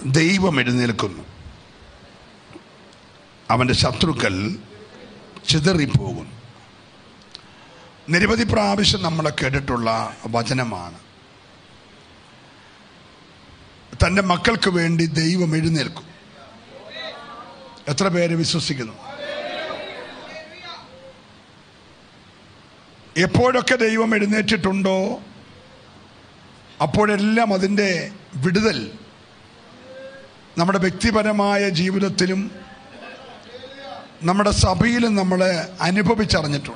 ദൈവം എഴുന്നേൽക്കുന്നു അവൻ്റെ ശത്രുക്കൾ ചിതറിപ്പോകുന്നു നിരവധി പ്രാവശ്യം നമ്മൾ കേട്ടിട്ടുള്ള വചനമാണ് തൻ്റെ മക്കൾക്ക് വേണ്ടി ദൈവം എഴുന്നേൽക്കും എത്ര പേര് വിശ്വസിക്കുന്നു എപ്പോഴൊക്കെ ദൈവം എഴുന്നേറ്റിട്ടുണ്ടോ അപ്പോഴെല്ലാം അതിൻ്റെ വിടുതൽ നമ്മുടെ വ്യക്തിപരമായ ജീവിതത്തിലും നമ്മുടെ സഭയിലും നമ്മൾ അനുഭവിച്ചറിഞ്ഞിട്ടുണ്ട്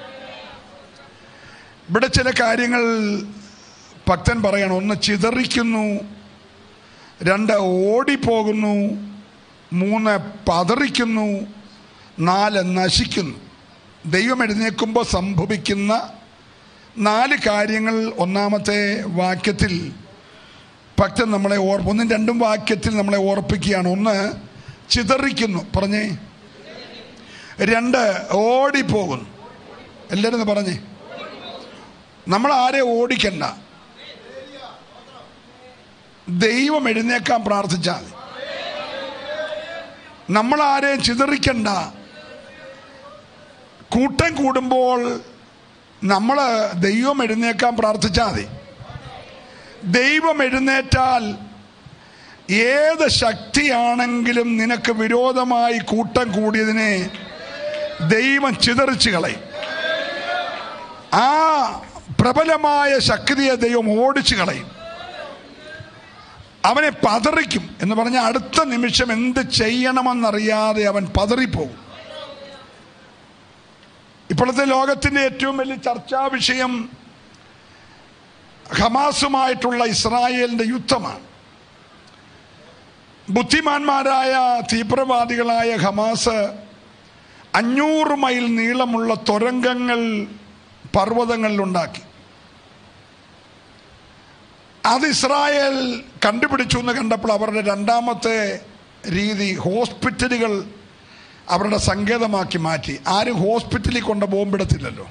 ഇവിടെ ചില കാര്യങ്ങൾ ഭക്തൻ പറയണം ഒന്ന് ചിതറിക്കുന്നു രണ്ട് ഓടിപ്പോകുന്നു മൂന്ന് പതറിക്കുന്നു നാല് നശിക്കുന്നു ദൈവം എഴുന്നേൽക്കുമ്പോൾ സംഭവിക്കുന്ന നാല് കാര്യങ്ങൾ ഒന്നാമത്തെ വാക്യത്തിൽ ഭക്തൻ നമ്മളെ ഓർ ഒന്നും രണ്ടും വാക്യത്തിൽ നമ്മളെ ഓർപ്പിക്കുകയാണ് ഒന്ന് ചിതറിക്കുന്നു പറഞ്ഞേ രണ്ട് ഓടിപ്പോകുന്നു എല്ലാവരും ഒന്ന് പറഞ്ഞേ നമ്മൾ ആരെ ഓടിക്കണ്ട ദൈവം എഴുന്നേക്കാൻ പ്രാർത്ഥിച്ചാൽ മതി നമ്മൾ ആരെയും ചിതറിക്കണ്ട കൂട്ടം കൂടുമ്പോൾ നമ്മൾ ദൈവം എഴുന്നേക്കാൻ പ്രാർത്ഥിച്ചാൽ മതി ദൈവം എഴുന്നേറ്റാൽ ഏത് ശക്തിയാണെങ്കിലും നിനക്ക് വിരോധമായി കൂട്ടം കൂടിയതിനെ ദൈവം ചിതറിച്ച് കളയും ആ പ്രബലമായ ശക്തിയെ ദൈവം ഓടിച്ചു കളയും അവനെ പതറിക്കും എന്ന് പറഞ്ഞാൽ അടുത്ത നിമിഷം എന്ത് ചെയ്യണമെന്നറിയാതെ അവൻ പതറിപ്പോകും ഇപ്പോഴത്തെ ലോകത്തിന്റെ ഏറ്റവും വലിയ ചർച്ചാ വിഷയം ഹമാസുമായിട്ടുള്ള ഇസ്രായേലിന്റെ യുദ്ധമാണ് ബുദ്ധിമാന്മാരായ തീവ്രവാദികളായ ഹമാസ് അഞ്ഞൂറ് മൈൽ നീളമുള്ള തുരങ്കങ്ങൾ പർവ്വതങ്ങളിലുണ്ടാക്കി അത് ഇസ്രായേൽ കണ്ടുപിടിച്ചു എന്ന് കണ്ടപ്പോൾ അവരുടെ രണ്ടാമത്തെ രീതി ഹോസ്പിറ്റലുകൾ അവരുടെ സങ്കേതമാക്കി മാറ്റി ആരും ഹോസ്പിറ്റലിൽ കൊണ്ട് ബോംബിടത്തില്ലല്ലോ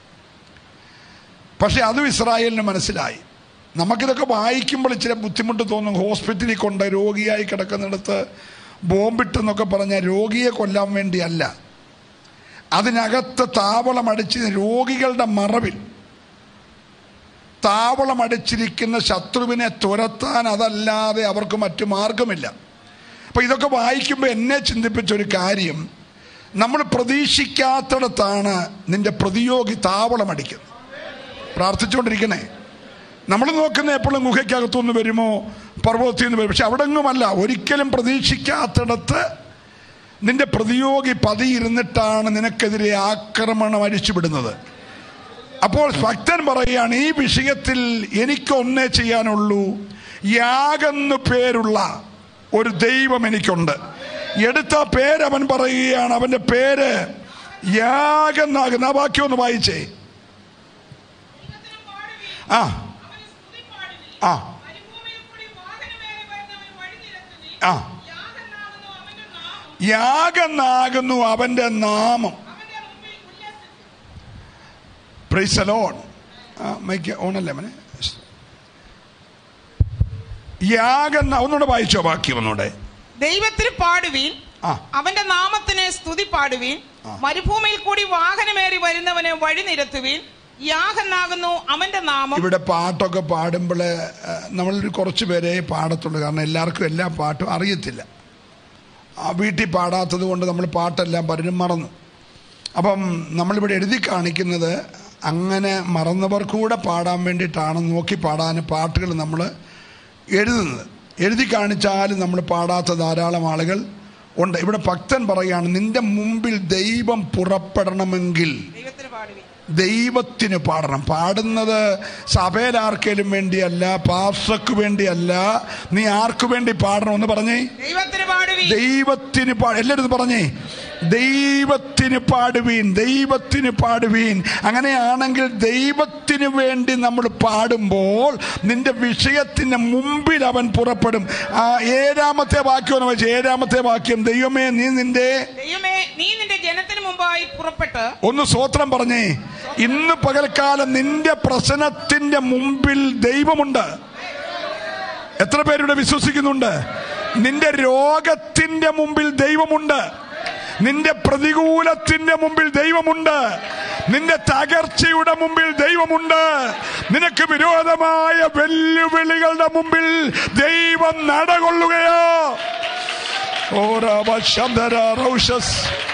പക്ഷെ അതും ഇസ്രായേലിന് മനസ്സിലായി നമുക്കിതൊക്കെ വായിക്കുമ്പോൾ ഇച്ചിരി ബുദ്ധിമുട്ട് തോന്നും ഹോസ്പിറ്റലിൽ കൊണ്ട് രോഗിയായി കിടക്കുന്നിടത്ത് ബോംബിട്ടെന്നൊക്കെ പറഞ്ഞാൽ രോഗിയെ കൊല്ലാൻ വേണ്ടിയല്ല അതിനകത്ത് താവളമടിച്ച് രോഗികളുടെ മറവിൽ താവളമടിച്ചിരിക്കുന്ന ശത്രുവിനെ തുരത്താൻ അതല്ലാതെ അവർക്ക് മറ്റു മാർഗമില്ല അപ്പൊ ഇതൊക്കെ വായിക്കുമ്പോൾ എന്നെ ചിന്തിപ്പിച്ച ഒരു കാര്യം നമ്മൾ പ്രതീക്ഷിക്കാത്തിടത്താണ് നിന്റെ പ്രതിയോഗി താവളമടിക്കുന്നത് പ്രാർത്ഥിച്ചുകൊണ്ടിരിക്കണേ നമ്മൾ നോക്കുന്ന എപ്പോഴും ഗുഹയ്ക്കകത്തുനിന്ന് വരുമോ പർവ്വതത്തിൽ നിന്ന് വരും പക്ഷെ അവിടെങ്ങുമല്ല ഒരിക്കലും പ്രതീക്ഷിക്കാത്തിടത്ത് നിന്റെ പ്രതിയോഗി പതിയിരുന്നിട്ടാണ് നിനക്കെതിരെ ആക്രമണം അഴിച്ചുവിടുന്നത് അപ്പോൾ ഭക്തൻ പറയുകയാണ് ഈ വിഷയത്തിൽ എനിക്കൊന്നേ ചെയ്യാനുള്ളൂ യാഗെന്നു പേരുള്ള ഒരു ദൈവം എനിക്കുണ്ട് എടുത്ത പേര് അവൻ പറയുകയാണ് അവന്റെ പേര് യാഗെന്നാകുന്ന ആ വാക്യം ഒന്ന് വായിച്ചേ ആ ആ ആ യാഗെന്നാകുന്നു അവന്റെ നാമം പ്രൈസ് അലോൺ മൈക്ക് ഓണല്ലേ മനെ യാഗെന്ന ഒന്നുകൂടെ വായിച്ചോ ബാക്കി ഒന്നുകൂടെ ദൈവത്തിന് പാടുവീൻ ആ. അവന്റെ നാമത്തിന് സ്തുതി പാടുവീൻ മരുഭൂമിയിൽ കൂടി വാഹനമേറി വരുന്നവനെ വഴി നിരത്തുവീൻ യാഗനാകുന്നു അവന്റെ നാമം ഇവിടെ പാട്ടൊക്കെ പാടുമ്പോൾ നമ്മളൊരു കുറച്ച് പേരെ പാടത്തുള്ളൂ കാരണം എല്ലാവർക്കും എല്ലാ പാട്ടും അറിയത്തില്ല ആ വീട്ടിൽ പാടാത്തത് കൊണ്ട് നമ്മൾ പാട്ടെല്ലാം പലരും മറന്നു അപ്പം നമ്മളിവിടെ എഴുതി കാണിക്കുന്നത് അങ്ങനെ മറന്നവർ കൂടെ പാടാൻ വേണ്ടിയിട്ടാണ് നോക്കി പാടാൻ പാട്ടുകൾ നമ്മൾ എഴുതുന്നത് എഴുതി കാണിച്ചാലും നമ്മൾ പാടാത്ത ധാരാളം ആളുകൾ ഉണ്ട് ഇവിടെ ഭക്തൻ പറയാണ് നിന്റെ മുമ്പിൽ ദൈവം പുറപ്പെടണമെങ്കിൽ ദൈവത്തിന് പാടുവീൻ ദൈവത്തിന് പാടണം പാടുന്നത് സഭയിൽ ആർക്കേലും വേണ്ടിയല്ല പാർസക്ക് വേണ്ടിയല്ല നീ ആർക്കു വേണ്ടി പാടണം എന്ന് പറഞ്ഞേ ദൈവത്തിന് പാടുവീൻ ദൈവത്തിന് പാ എല്ലാവരും പറഞ്ഞേ ദൈവത്തിന് പാടുവീൻ ദൈവത്തിന് പാടുവീൻ അങ്ങനെയാണെങ്കിൽ ദൈവത്തിന് വേണ്ടി നമ്മൾ പാടുമ്പോൾ നിന്റെ വിഷയത്തിന് മുമ്പിൽ അവൻ പുറപ്പെടും ആ ഏഴാമത്തെ വാക്യം ഒന്ന് വെച്ച് ഏഴാമത്തെ വാക്യം ദൈവമേ നീ നിന്റെ ദൈവമേ നീ നിന്റെ ജനത്തിന് മുമ്പായി പുറപ്പെട്ട് ഒന്ന് സ്വോത്രം പറഞ്ഞേ ഇന്ന് പകൽക്കാലം നിന്റെ പ്രശ്നത്തിന്റെ മുമ്പിൽ ദൈവമുണ്ട് എത്ര പേരുടെ വിശ്വസിക്കുന്നുണ്ട് നിന്റെ രോഗത്തിന്റെ മുമ്പിൽ ദൈവമുണ്ട് നിന്റെ പ്രതികൂലത്തിന്റെ മുമ്പിൽ ദൈവമുണ്ട് നിന്റെ തകർച്ചയുടെ മുമ്പിൽ ദൈവമുണ്ട് നിനക്ക് വിരോധമായ വെല്ലുവിളികളുടെ മുമ്പിൽ ദൈവം നടകൊള്ളുകയോ ഓരോ ശബ്ദര റൗഷസ്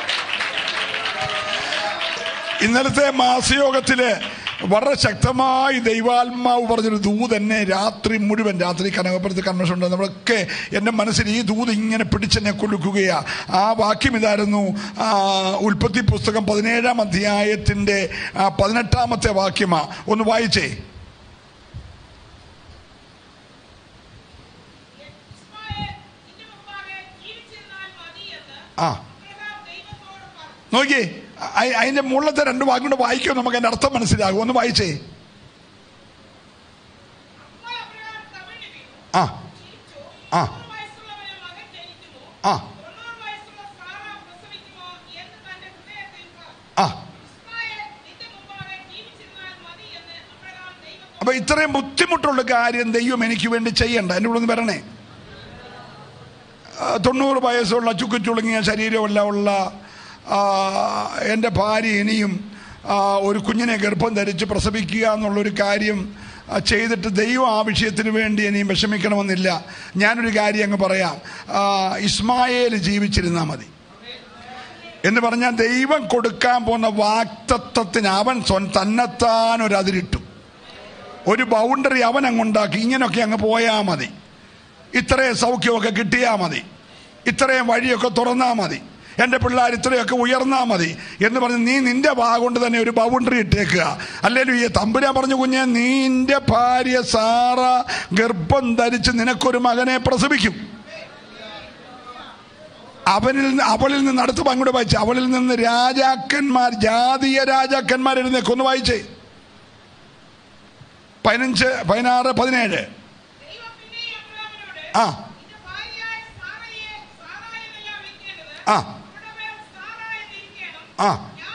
ഇന്നലത്തെ മാസയോഗത്തില് വളരെ ശക്തമായി ദൈവാത്മാവ് പറഞ്ഞൊരു ദൂത് എന്നെ രാത്രി മുഴുവൻ രാത്രി കനകപ്പുറത്ത് കൺവെൻഷൻ ഉണ്ട് നമ്മളൊക്കെ എൻ്റെ മനസ്സിൽ ഈ ദൂത് ഇങ്ങനെ പിടിച്ചെന്നെ കുലുക്കുകയാ ആ വാക്യം ഇതായിരുന്നു ആ, ഉൽപ്പത്തി പുസ്തകം പതിനേഴാം അധ്യായത്തിൻ്റെ ആ, പതിനെട്ടാമത്തെ വാക്യമാ ഒന്ന് വായിച്ചേ ഇസ്മായേൽ നിന്റെ മുമ്പാകെ ജീവിച്ചിരുന്നാൽ മതി എന്ന് ആ അബ്രഹാം ദൈവത്തോട് പറഞ്ഞു നോക്കിയേ അ- അതിന്റെ മുകളിലത്തെ രണ്ട് വാക്കും കൂടെ വായിക്കുമോ നമുക്ക് അതിന്റെ അർത്ഥം മനസ്സിലാകും ഒന്ന് വായിച്ചേ അപ്പോൾ അബ്രഹാം കവിണ്ണു വീണു ആ ചിരിച്ചു ആ നൂറ് വയസ്സുള്ളവന് മകൻ ജനിക്കുമോ ആ തൊണ്ണൂറ് വയസ്സുള്ള സാറ പ്രസവിക്കുമോ എന്ന് തന്റെ ഹൃദയത്തിൽ പറഞ്ഞു ആ ഇസ്മായേൽ നിന്റെ മുമ്പാകെ ജീവിച്ചിരുന്നാൽ മതി എന്ന് അബ്രഹാം ദൈവത്തോട് അപ്പൊ ഇത്രയും ബുദ്ധിമുട്ടുള്ള കാര്യം ദൈവം എനിക്ക് വേണ്ടി ചെയ്യണ്ട എൻ്റെ കൂടെ ഒന്ന് വരണേ ആ, തൊണ്ണൂറ് വയസ്സുള്ള ചുക്കുചുളുങ്ങിയ ശരീരമെല്ലാം ഉള്ള ആ, എൻ്റെ ഭാര്യ ഇനിയും ആ, ഒരു കുഞ്ഞിനെ ഗർഭം ധരിച്ച് പ്രസവിക്കുക എന്നുള്ളൊരു കാര്യം ആ, ചെയ്തിട്ട് ദൈവം ആ വിഷയത്തിന് വേണ്ടി ഇനിയും വിഷമിക്കണമെന്നില്ല ഞാനൊരു കാര്യം അങ്ങ് പറയാം ആ, ഇസ്മായേൽ ജീവിച്ചിരുന്നാൽ മതി എന്ന് പറഞ്ഞാൽ ദൈവം കൊടുക്കാൻ പോകുന്ന വാക്തത്വത്തിന് അവൻ സ്വൻ തന്നെത്താൻ ഒരു അതിരിട്ടു ഒരു ബൗണ്ടറി അവൻ അങ്ങുണ്ടാക്കി ഇങ്ങനെയൊക്കെ അങ്ങ് പോയാൽ മതി ഇത്രയും സൗഖ്യമൊക്കെ കിട്ടിയാൽ മതി ഇത്രയും വഴിയൊക്കെ തുറന്നാൽ മതി എൻ്റെ പിള്ളേർ ഇത്രയൊക്കെ ഉയർന്നാൽ മതി എന്ന് പറഞ്ഞ് നീ നിന്റെ വാ കൊണ്ട് തന്നെ ഒരു ബൗണ്ടറി ഇട്ടേക്കുക അല്ലെങ്കിൽ ഈ തമ്പുരാൻ പറഞ്ഞു കുഞ്ഞെ നിന്റെ ഭാര്യ സാറ ഗർഭം ധരിച്ച് നിനക്കൊരു മകനെ പ്രസവിക്കും അവനിൽ നിന്ന് അവളിൽ നിന്ന് അടുത്ത് അങ്ങോട്ട് വായിച്ചു അവളിൽ നിന്ന് രാജാക്കന്മാർ ജാതീയ രാജാക്കന്മാർ എഴുന്നേക്ക് ഒന്ന് വായിച്ചേ പതിനഞ്ച് പതിനാറ് പതിനേഴ് ദൈവം പിന്നെയും അബ്രഹാമിനോട് ആ നിന്റെ ഭാര്യയായ സാറയെ സാറായെന്നല്ല വിളിക്കേണ്ടത് ആ അവളുടെ പേർ സാറ എന്നിരിക്കണം ആ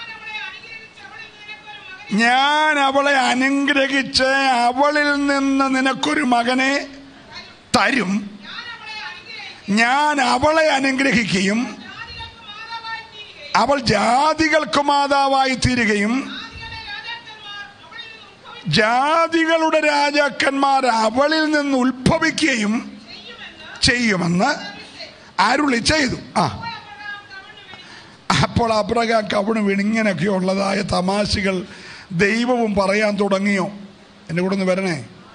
ഞാൻ അവളെ അനുഗ്രഹിച്ച് അവളിൽ നിനക്കൊരു മകനെ ഞാൻ അവളെ അനുഗ്രഹിച്ച് അവളിൽ നിന്ന് നിനക്കൊരു മകനെ തരും ഞാൻ അവളെ ഞാൻ അവളെ അനുഗ്രഹിച്ച് അനുഗ്രഹിക്കുകയും ജാതികൾക്ക് മാതാവായി തീരുകയും അവൾ ജാതികൾക്ക് മാതാവായി തീരുകയും ജാതികളുടെ രാജാക്കന്മാർ അവളിൽ ജാതികളുടെ രാജാക്കന്മാർ അവളിൽ നിന്ന് നിന്ന് ഉത്ഭവിക്കുകയും ചെയ്യുമെന്ന് അരുളി ചെയ്തു ആ അപ്പോൾ അബ്രഹാം കവിണ് വീണ് ഇങ്ങനെയൊക്കെ ഉള്ളതായ തമാശകൾ ദൈവവും പറയാൻ തുടങ്ങിയോ എൻ്റെ കൂടെ ഒന്ന് വരണേ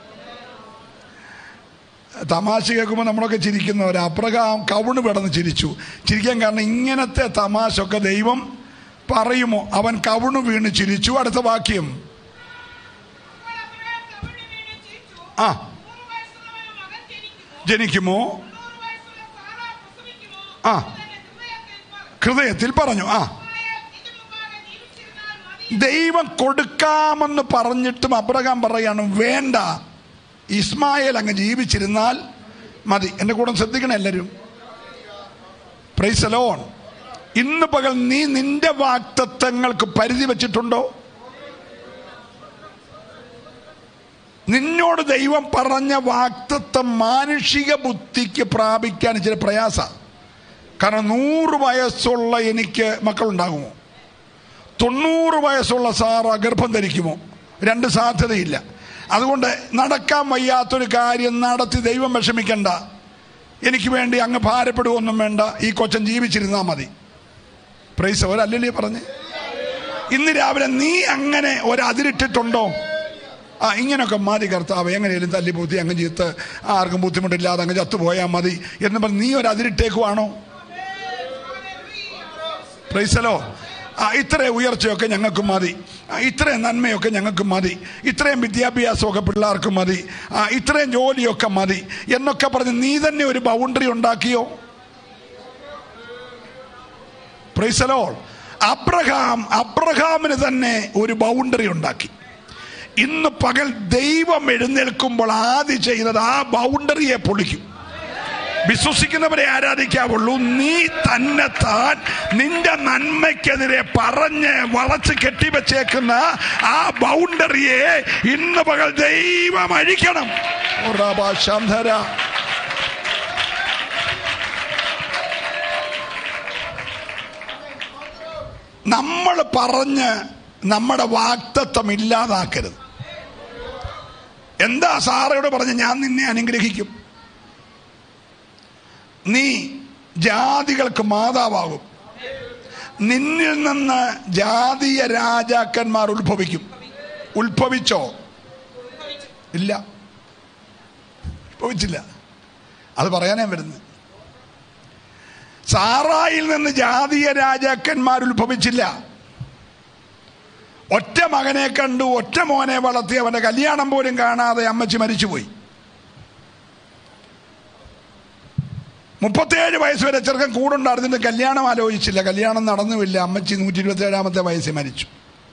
തമാശ കേൾക്കുമ്പോൾ നമ്മളൊക്കെ ചിരിക്കുന്നവർ അബ്രഹാം കവിണ് കിടന്ന് ചിരിച്ചു ചിരിക്കാൻ കാരണം ഇങ്ങനത്തെ തമാശ ഒക്കെ ദൈവം പറയുമോ അവൻ കവിണ് വീണ് ചിരിച്ചു അടുത്ത വാക്യം അപ്പോൾ അബ്രഹാം കവിണ്ണു വീണ് ചിരിച്ചു. ആ നൂറ് വയസ്സുള്ളവന് മകൻ ജനിക്കുമോ? ജനിക്കുമോ തൊണ്ണൂറ് വയസ്സുള്ള സാറാ പ്രസവിക്കുമോ? ആ. എന്ന് തന്റെ ഹൃദയത്തിൽ പറഞ്ഞു. ഹൃദയത്തിൽ പറഞ്ഞു ആ ഇസ്മായേൽ നിന്റെ മുമ്പാകെ ജീവിച്ചിരുന്നാൽ മതി. ദൈവം കൊടുക്കാമെന്ന് പറഞ്ഞിട്ടും അബ്രഹാം പറയാണ് വേണ്ട ഇസ്മായേൽ അങ്ങ് ജീവിച്ചിരുന്നാൽ മതി എൻ്റെ കൂടെ ശ്രദ്ധിക്കണം എല്ലാവരും പ്രൈസലോൺ ഇന്ന് പകൽ നീ നിന്റെ വാക്തത്വങ്ങൾക്ക് പരിധി വെച്ചിട്ടുണ്ടോ നിന്നോട് ദൈവം പറഞ്ഞ വാക്തത്വം മാനുഷിക ബുദ്ധിക്ക് പ്രാപിക്കാൻ ഇച്ചിരി പ്രയാസ കാരണം നൂറ് വയസ്സുള്ള എനിക്ക് മക്കളുണ്ടാകുമോ തൊണ്ണൂറ് വയസ്സുള്ള സാറ ഗർഭം ധരിക്കുമോ രണ്ട് സാധ്യതയില്ല അതുകൊണ്ട് നടക്കാൻ വയ്യാത്തൊരു കാര്യം നടത്തി ദൈവം വിഷമിക്കണ്ട എനിക്ക് വേണ്ടി അങ്ങ് ഭാരപ്പെടുകയൊന്നും വേണ്ട ഈ കൊച്ചൻ ജീവിച്ചിരുന്നാൽ മതി പ്രൈസ് ഒരല്ലേ പറഞ്ഞ് ഇന്ന് രാവിലെ നീ അങ്ങനെ ഒരതിരിട്ടിട്ടുണ്ടോ ആ ഇങ്ങനൊക്കെ മതി കർത്താവ് എങ്ങനെയാലും തല്ലിപൂത്തി അങ്ങ് ചീത്ത് ആർക്കും ബുദ്ധിമുട്ടില്ലാതെ അങ്ങ് ചത്തുപോയാൽ മതി എന്ന് പറഞ്ഞ് നീ ഒരു അതിരിട്ടേക്കുവാണോ പ്രൈസലോ ആ ഇത്രയും ഉയർച്ചയൊക്കെ ഞങ്ങൾക്ക് മതി ആ, ഇത്രയും നന്മയൊക്കെ ഞങ്ങൾക്ക് മതി ഇത്രയും വിദ്യാഭ്യാസമൊക്കെ പിള്ളേർക്ക് മതി ആ ഇത്രയും ജോലിയൊക്കെ മതി എന്നൊക്കെ പറഞ്ഞ് നീ തന്നെ ഒരു ബൗണ്ടറി ഉണ്ടാക്കിയോ പ്രൈസലോ അബ്രഹാം അബ്രഹാമിന് തന്നെ ഒരു ബൗണ്ടറി ഉണ്ടാക്കി ഇന്ന് പകൽ ദൈവം എഴുന്നേൽക്കുമ്പോൾ ആദ്യം ചെയ്യുന്നത് ആ ബൗണ്ടറിയെ പൊളിക്കും വിശ്വസിക്കുന്നവരെ ആരാധിക്കാവുള്ളൂ നീ തന്നെ താൻ നിന്റെ നന്മയ്ക്കെതിരെ പറഞ്ഞ് വളച്ച് കെട്ടിവെച്ചേക്കുന്ന ആ ബൗണ്ടറിയെ ഇന്ന് പകൽ ദൈവം അഴിക്കണം ഓ റബ്ബാ ശംധര. നമ്മൾ പറഞ്ഞ് നമ്മുടെ വാക്തത്വം ഇല്ലാതാക്കരുത് എന്താ സാറയോട് പറഞ്ഞ് ഞാൻ നിന്നെ അനുഗ്രഹിക്കും നീ ജാതികൾക്ക് മാതാവാകും നിന്നിൽ നിന്ന് ജാതീയ രാജാക്കന്മാർ ഉത്ഭവിക്കും ഉത്ഭവിച്ചോ ഇല്ല ഉത്ഭവിച്ചില്ല അത് പറയാനേ വരുന്നത് സാറായിൽ നിന്ന് ജാതീയ രാജാക്കന്മാർ ഉത്ഭവിച്ചില്ല ഒറ്റ മകനെ കണ്ടു ഒറ്റ മോനെ വളർത്തി അവന്റെ കല്യാണം പോലും കാണാതെ അമ്മച്ചി മരിച്ചുപോയി മുപ്പത്തേഴ് വയസ്സ് വരെ ചെറുക്കൻ കൂടുണ്ടായിരുന്നിട്ട് കല്യാണം ആലോചിച്ചില്ല കല്യാണം നടന്നുമില്ല അമ്മച്ചി നൂറ്റി ഇരുപത്തി ഏഴാമത്തെ വയസ്സിൽ മരിച്ചു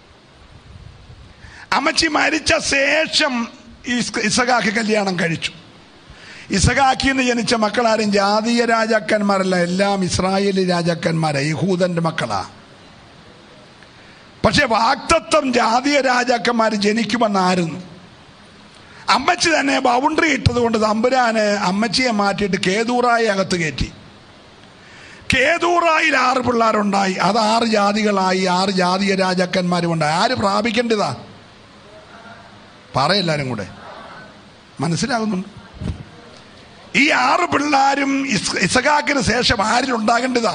അമ്മച്ചി മരിച്ച ശേഷം ഇസ്- ഇസഖാക്ക് കല്യാണം കഴിച്ചു ഇസഖാക്കിന്ന് ജനിച്ച മക്കളാരും ജാതീയ രാജാക്കന്മാരല്ല എല്ലാം ഇസ്രായേലി രാജാക്കന്മാരാ യഹൂദന്റെ മക്കളാ പക്ഷെ വാക്തത്വം ജാതീയ രാജാക്കന്മാർ ജനിക്കുമെന്നായിരുന്നു അമ്മച്ചി തന്നെ ബൗണ്ടറി ഇട്ടത് കൊണ്ട് തമ്പുരാന് അമ്മച്ചിയെ മാറ്റിയിട്ട് കേതൂറായി അകത്ത് കയറ്റി കേതൂറായിൽ ആറ് പിള്ളേരുണ്ടായി അത് ആറ് ജാതികളായി ആറ് ജാതീയ രാജാക്കന്മാരും ഉണ്ടായി ആര് പ്രാപിക്കേണ്ടതാ പറയെല്ലാരും കൂടെ മനസ്സിലാകുന്നുണ്ട് ഈ ആറ് പിള്ളേരും ഇസ് ഇസഖാക്കിന് ശേഷം ആരിൽ ഉണ്ടാകേണ്ടതാ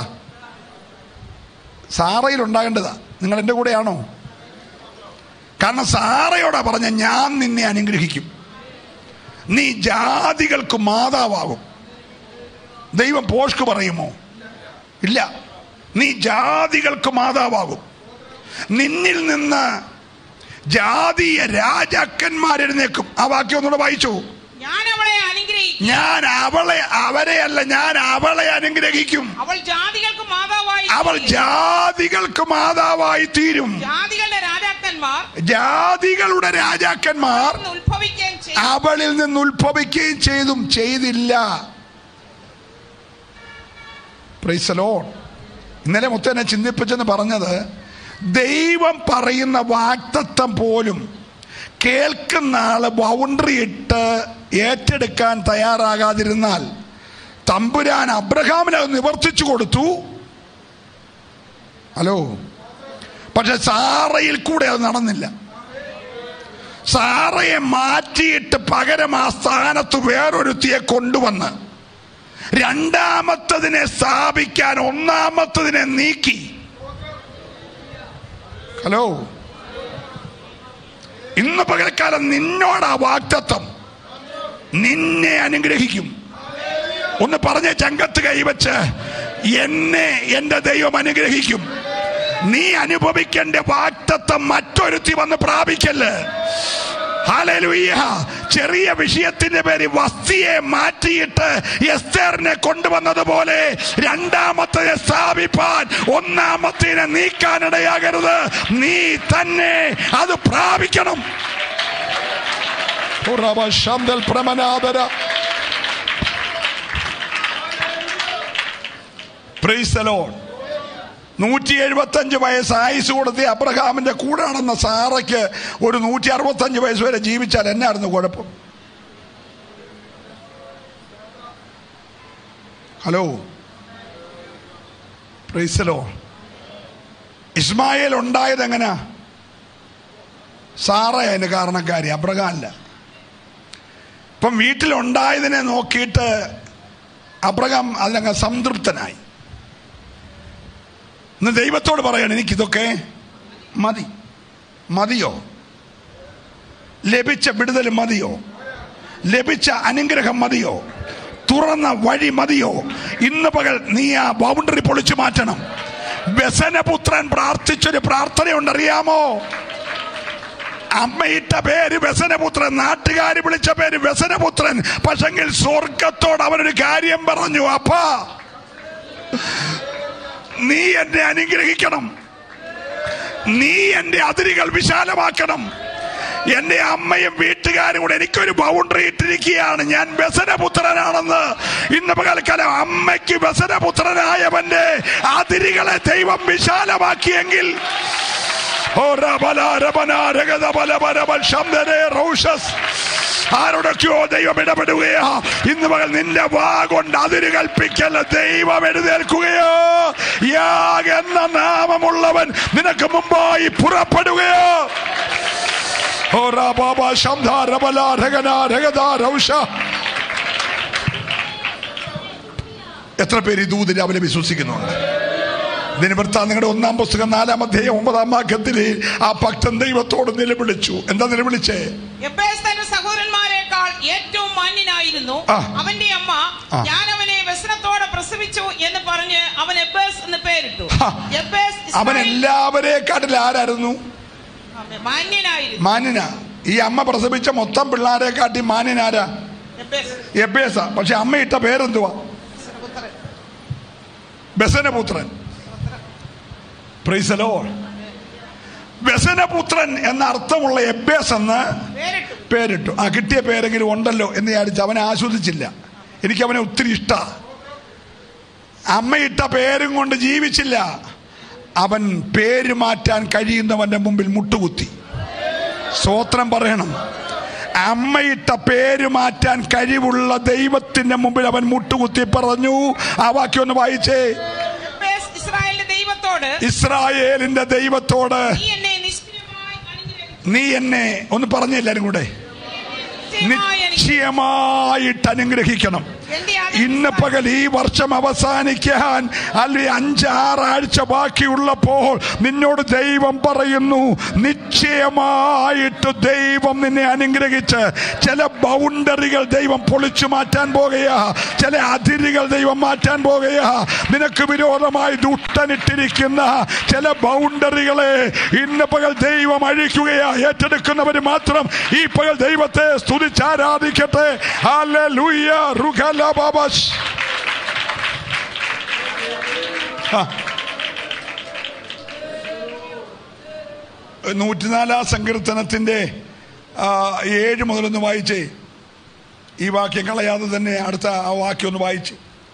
സാറയിൽ ഉണ്ടാകേണ്ടതാ നിങ്ങൾ എൻ്റെ കൂടെയാണോ കാരണം സാറയോടാ പറഞ്ഞ ഞാൻ നിന്നെ അനുഗ്രഹിക്കും നീ ജാതികൾക്ക് മാതാവാകും ദൈവം പോഷ്ക്ക് പറയുമോ ഇല്ല നീ ജാതികൾക്ക് മാതാവാകും നിന്നിൽ നിന്ന് ജാതീയ രാജാക്കന്മാരെഴുന്നേക്കും ആ വാക്യം ഒന്നുകൂടെ വായിച്ചു ഞാൻ അവളെ അനുഗ്രഹിക്കും ഞാൻ അവളെ അവരെയല്ല ഞാൻ അവളെ അനുഗ്രഹിക്കും അവൾ ജാതികൾക്ക് മാതാവായി അവൾ തീരും. ജാതികൾക്ക് മാതാവായി തീരും ജാതികളുടെ രാജാക്കന്മാർ ജാതികളുടെ രാജാക്കന്മാർ ഇന്ന് ഉത്ഭവിക്കുകയും ചെയ്യും അവളിൽ നിന്ന് ഉത്ഭവിക്കുകയും ചെയ്തും ചെയ്തില്ല Praise the Lord. ഇന്നലെ മുത്തനെ ചിന്തിപ്പിച്ചെന്ന് പറഞ്ഞത് ദൈവം പറയുന്ന വാക്തത്വം പോലും കേൾക്കുന്ന ആള് ബൗണ്ടറി ഇട്ട് ഏറ്റെടുക്കാൻ തയ്യാറാകാതിരുന്നാൽ തമ്പുരാൻ അബ്രഹാമിനെ അത് നിവർത്തിച്ചു കൊടുത്തു ഹലോ പക്ഷെ സാറയിൽ കൂടെ അത് നടന്നില്ല സാറയെ മാറ്റിയിട്ട് പകരം ആ സ്ഥാനത്ത് വേറൊരുത്തിയെ കൊണ്ടുവന്ന് രണ്ടാമത്തതിനെ സ്ഥാപിക്കാൻ ഒന്നാമത്തതിനെ നീക്കി ഹലോ ഇന്ന് പകൽക്കാലം നിന്നോടാ വാക്തത്വം നിന്നെ അനുഗ്രഹിക്കും ഒന്ന് പറഞ്ഞ ചങ്കത്ത് കൈവച്ച് എന്നെ എന്റെ ദൈവം അനുഗ്രഹിക്കും നീ അനുഭവിക്കേണ്ട വാക്തത്വം മറ്റൊരുത്തി വന്ന് പ്രാപിക്കല്ല് ഹല്ലേലൂയ. ചെറിയ വിഷയത്തിന്റെ പേര് വസ്തിയെ മാറ്റിയിട്ട് എസ്തേറിനെ കൊണ്ടുവന്നതുപോലെ രണ്ടാമത്തെ സ്ഥാപിപ്പാൻ ഒന്നാമത്തേനെ നീക്കാനിടയാകരുത് നീ തന്നെ അത് പ്രാപിക്കണം ഉറവ ശബ്ദൽ പ്രമനാദര Praise the Lord. നൂറ്റി എഴുപത്തി അഞ്ച് വയസ്സ് ആയുസ് കൊടുത്ത് അബ്രഹാമിന്റെ കൂടെ നടന്ന സാറയ്ക്ക് ഒരു നൂറ്റി അറുപത്തി അഞ്ച് വയസ്സ് വരെ ജീവിച്ചാൽ എന്നായിരുന്നു കുഴപ്പം ഹലോ പ്രൈസലോ ഇസ്മായേൽ ഉണ്ടായത് എങ്ങനാ സാറ അതിന് കാരണക്കാരി അബ്രഹാം അല്ല ഇപ്പം വീട്ടിലുണ്ടായതിനെ നോക്കിയിട്ട് അബ്രഹാം അതിനങ്ങ് സംതൃപ്തനായി ഇന്ന് ദൈവത്തോട് പറയണം എനിക്കിതൊക്കെ മതി മതിയോ ലഭിച്ച വിടുതൽ മതിയോ ലഭിച്ച അനുഗ്രഹം മതിയോ തുറന്ന വഴി മതിയോ ഇന്ന് പകൽ നീ ആ ബൗണ്ടറി പൊളിച്ചു മാറ്റണം വ്യസനപുത്രൻ പ്രാർത്ഥിച്ചൊരു പ്രാർത്ഥനയുണ്ടറിയാമോ അമ്മയിട്ട പേര് വ്യസനപുത്രൻ നാട്ടുകാർ വിളിച്ച പേര് വ്യസനപുത്രൻ പക്ഷെങ്കിൽ സ്വർഗത്തോട് അവനൊരു കാര്യം പറഞ്ഞു അപ്പാ നീ എന്നെ അനുഗ്രഹിക്കണം നീ എന്റെ അതിരുകൾ വിശാലമാക്കണം എന്റെ അമ്മയും വീട്ടുകാരും കൂടെ എനിക്കൊരു ബൗണ്ടറി ഇട്ടിരിക്കുകയാണ് ഞാൻ വ്യസനപുത്രനാണെന്ന് ഇന്ന് പകൽക്കാലം അമ്മയ്ക്ക് വ്യസനപുത്രനായവന്റെ അതിരുകളെ ദൈവം വിശാലമാക്കിയെങ്കിൽ ഓ രബല രബന രഗത ബല ബല ബൽ ശബ്ദരേ റൗഷസ് ആരോടൊക്കെയോ ദൈവം ഇടപെടുകയോ ഇന്ന് പകൽ നിന്റെ വാ കൊണ്ട് അതിര് കൽപ്പിക്കല്ല ദൈവം എഴുന്നേൽക്കുകയോ യാഗ് എന്ന നാമമുള്ളവൻ നിനക്ക് മുമ്പായി പുറപ്പെടുകയോ ഓ റാ ബാബാ ശംധാ രബല രഗന രഗദാ രൗഷ എത്ര പേര് ഈ ദൂതിനെ അവനെ വിശ്വസിക്കുന്നുണ്ട് ദിനവൃത്താന്തങ്ങളുടെ ഒന്നാം പുസ്തകം നാലാം അധ്യായം ഒമ്പതാം വാക്യത്തിൽ ആ ഭക്തൻ ദൈവത്തോട് നിലവിളിച്ചു എന്താ നിലവിളിച്ചേ എബ്ബേസ് തന്റെ സഹോദരന്മാരെക്കാൾ ഏറ്റവും മാന്യനായിരുന്നു ആ. അവന്റെ അമ്മ ആ. ഞാൻ അവനെ വ്യസനത്തോടെ പ്രസവിച്ചു എന്ന് പറഞ്ഞ് അവൻ എബ്ബേസ് എന്ന് പേരിട്ടു ഹാ. എബ്ബേസ് അവൻ ഇസ്രായേൽ- എല്ലാവരെക്കാട്ടിൽ ആരായിരുന്നു മാന്യനായിരുന്നു മാന്യന ഈ അമ്മ പ്രസവിച്ച മൊത്തം പിള്ളാരെ കാട്ടി മാന്യനാരാ എബ്ബേസ് എബേസ പക്ഷെ അമ്മ ഇട്ട പേരെന്തുവാ പുത്രൻ. ബസനപുത്രൻ പ്രൈസലോ ബസനപുത്രൻ എന്ന അർത്ഥമുള്ള എബേസ് എന്ന് പേരിട്ടു പേരിട്ടു ആ കിട്ടിയ പേരെങ്കിലും ഉണ്ടല്ലോ എന്ന് വിചാരിച്ച് അവനെ ആസ്വദിച്ചില്ല എനിക്ക് അവനെ ഒത്തിരി ഇഷ്ട അമ്മയിട്ട പേരും കൊണ്ട് ജീവിച്ചില്ല അവൻ പേര് മാറ്റാൻ കഴിയുന്നവന്റെ മുമ്പിൽ മുട്ടുകുത്തി സ്വോത്രം പറയണം അമ്മയിട്ട പേര് മാറ്റാൻ കഴിവുള്ള ദൈവത്തിന്റെ മുമ്പിൽ അവൻ മുട്ടുകുത്തി പറഞ്ഞു ആ വാക്യം ഒന്ന് വായിച്ചേ എബ്ബേസ് ഇസ്രായേലിന്റെ ദൈവത്തോട് ഇസ്രായേലിന്റെ ദൈവത്തോട് നീ എന്നെ നിഷ്ക്രിയമായി അനുഗ്രഹിച്ചു നീ എന്നെ ഒന്ന് പറഞ്ഞ എല്ലാരും കൂടെ നിശ്ചയമായി എനിക്ക് നിശ്ചയമായിട്ട് അനുഗ്രഹിക്കണം എന്റെ ഇന്ന് പകൽ ഈ വർഷം അവസാനിക്കാൻ അല്ലെ അഞ്ചാറാഴ്ച ബാക്കിയുള്ളപ്പോൾ നിന്നോട് ദൈവം പറയുന്നു നിശ്ചയമായിട്ട് ദൈവം നിന്നെ അനുഗ്രഹിച്ച് ചില ബൗണ്ടറികൾ ദൈവം പൊളിച്ചു മാറ്റാൻ പോകുകയാ ചില അതിരുകൾ ദൈവം മാറ്റാൻ പോകുകയാ നിനക്ക് വിരോധമായി ദുഷ്ടനിട്ടിരിക്കുന്ന ചില ബൗണ്ടറികളെ ഇന്ന് പകൽ ദൈവം അഴിക്കുകയാ ഏറ്റെടുക്കുന്നവർ മാത്രം ഈ പകൽ ദൈവത്തെ സ്തുതിച്ചാരാധിക്കട്ടെ ഹല്ലേലൂയ റുഖല ബാബാഷ് ആ. നൂറ്റിനാലാം സങ്കീർത്തനത്തിന്റെ ആ, ഏഴ് മുതലൊന്ന് വായിച്ചേ ഈ വാക്യം കളയാതെ തന്നെ അടുത്ത ആ വാക്യം ഒന്ന് വായിച്ച്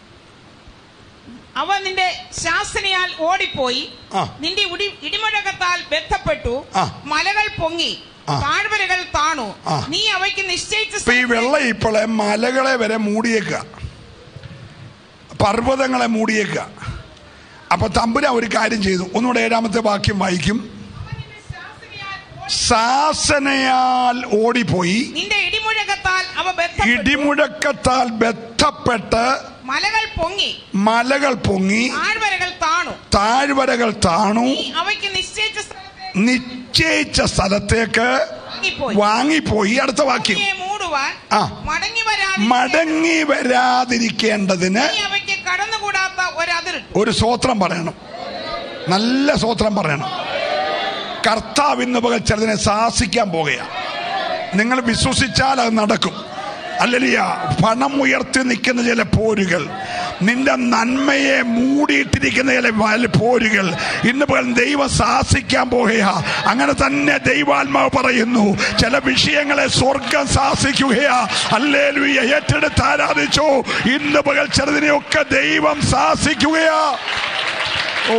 അവ നിന്റെ ശാസനയാൽ ഓടിപ്പോയി ആ. നിന്റെ ഉടി ഇടിമുഴക്കത്താൽ ബന്ധപ്പെട്ടു ആ. മലകൾ പൊങ്ങി ആ. താഴ്വരകൾ താണു ആ. നീ അവയ്ക്ക് നിശ്ചയിച്ച ഇപ്പൊ ഈ സ്ഥലത്തെ- വെള്ളം ഇപ്പോളെ മലകളെ വരെ മൂടിയേക്കുക പർവ്വതങ്ങളെ മൂടിയേക്കുക അപ്പൊ തമ്പുര ഒരു കാര്യം ചെയ്തു ഒന്നുകൂടെ ഏഴാമത്തെ വാക്യം വായിക്കും അവ നിന്റെ ശാസനയാൽ ഓടി- ശാസനയാൽ ഓടിപ്പോയി നിന്റെ ഇടിമുഴക്കത്താൽ അവ ബന്ധപ്പെട്ടു ഇടിമുഴക്കത്താൽ ബന്ധപ്പെട്ട് മലകൾ പൊങ്ങി മലകൾ പൊങ്ങി താഴ്വരകൾ താണു താഴ്വരകൾ താണു നീ അവയ്ക്ക് നിശ്ചയിച്ച സ്ഥലത്തെ നിശ്ചയിച്ച സ്ഥലത്തേക്ക് വാങ്ങിപ്പോയി വാങ്ങിപ്പോയി അടുത്ത വാക്യം ഭൂമിയെ മൂടുവാൻ ആ. മടങ്ങി വരാൻ മടങ്ങി വരാതിരിക്കേണ്ടതിന് നീ അവയ്ക്ക് കടന്നുകൂടാത്ത ഒരതിരിട്ടു ഒരു സ്വോത്രം പറയണം നല്ല സ്വോത്രം പറയണം കർത്താവ് ഇന്ന് പകൽ ചിലതിനെ സാഹസിക്കാൻ പോകുകയാണ് നിങ്ങൾ വിശ്വസിച്ചാൽ അത് നടക്കും അല്ലലിയ പണം ഉയർത്തി നിൽക്കുന്ന ചില പോരുകൾ നിന്റെ നന്മയെ മൂടിയിട്ടിരിക്കുന്ന ചില വല പോരുകൾ ഇന്ന് പകൽ ദൈവം സാഹസിക്കാൻ പോകുകയാ അങ്ങനെ തന്നെ ദൈവാത്മാവ് പറയുന്നു ചില വിഷയങ്ങളെ സ്വർഗം സാഹസിക്കുകയാ അല്ലേലുയ ഏറ്റെടുത്ത് ആരാധിച്ചോ ഇന്ന് പകൽ ചിലതിനെയൊക്കെ ദൈവം സാഹസിക്കുകയാ ഓ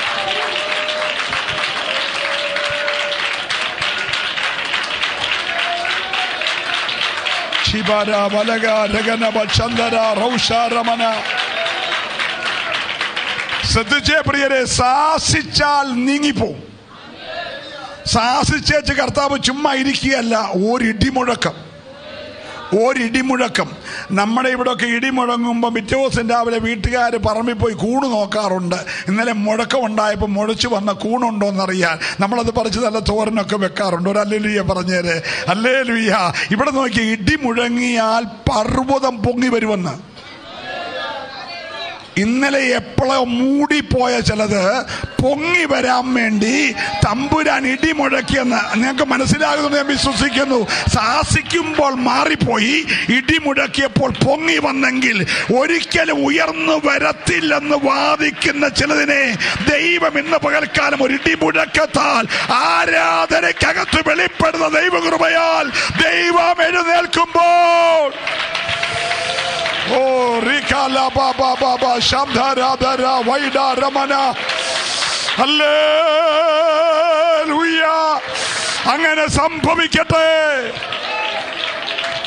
ശിബാര വലക രഗനബ ചന്ദര റൗഷ രമന ശ്രദ്ധിച്ചേ പ്രിയരെ സാഹസിച്ചാൽ നീങ്ങിപ്പോവും സാഹസിച്ചേച്ച് കർത്താവ് ചുമ്മാ ഇരിക്കുകയല്ല ഒരിടിമുഴക്കം ഒരിടിമുഴക്കം നമ്മുടെ ഇവിടെയൊക്കെ ഇടിമുഴങ്ങുമ്പോൾ പിറ്റേ ദിവസം രാവിലെ വീട്ടുകാർ പറമ്പിൽ പോയി കൂണ് നോക്കാറുണ്ട് ഇന്നലെ മുഴക്കം ഉണ്ടായപ്പോൾ മുഴച്ചു വന്ന കൂണുണ്ടോയെന്നറിയാൻ നമ്മളത് പറിച്ച് നല്ല തോരനൊക്കെ വെക്കാറുണ്ട് ഒരു അല്ലേലുയ്യ പറഞ്ഞേര് അല്ലേലുയ്യ ഇവിടെ നോക്കി ഇടി മുഴങ്ങിയാൽ പർവ്വതം പൊങ്ങി വരുമെന്ന് ഇന്നലെ എപ്പോഴോ മൂടിപ്പോയ ചിലത് പൊങ്ങി വരാൻ വേണ്ടി തമ്പുരാൻ ഇടി മുഴക്കിയെന്ന് നിങ്ങൾക്ക് മനസ്സിലാകുന്നു ഞാൻ വിശ്വസിക്കുന്നു സാഹസിക്കുമ്പോൾ മാറിപ്പോയി ഇടി മുഴക്കിയപ്പോൾ പൊങ്ങി വന്നെങ്കിൽ ഒരിക്കലും ഉയർന്നു വരത്തില്ലെന്ന് വാദിക്കുന്ന ചിലതിനെ ദൈവം ഇന്ന് പകൽക്കാലം ഒരു ഇടി മുഴക്കത്താൽ ആരാധനയ്ക്കകത്ത് വെളിപ്പെടുന്ന ദൈവകൃപയാൽ ദൈവം എഴുന്നേൽക്കുമ്പോൾ ഓ റികാല ബാബ ബാബ ശബ്ദരാധര വൈഡ രമന ഹല്ലേലൂയ അങ്ങനെ സംഭവിക്കട്ടെ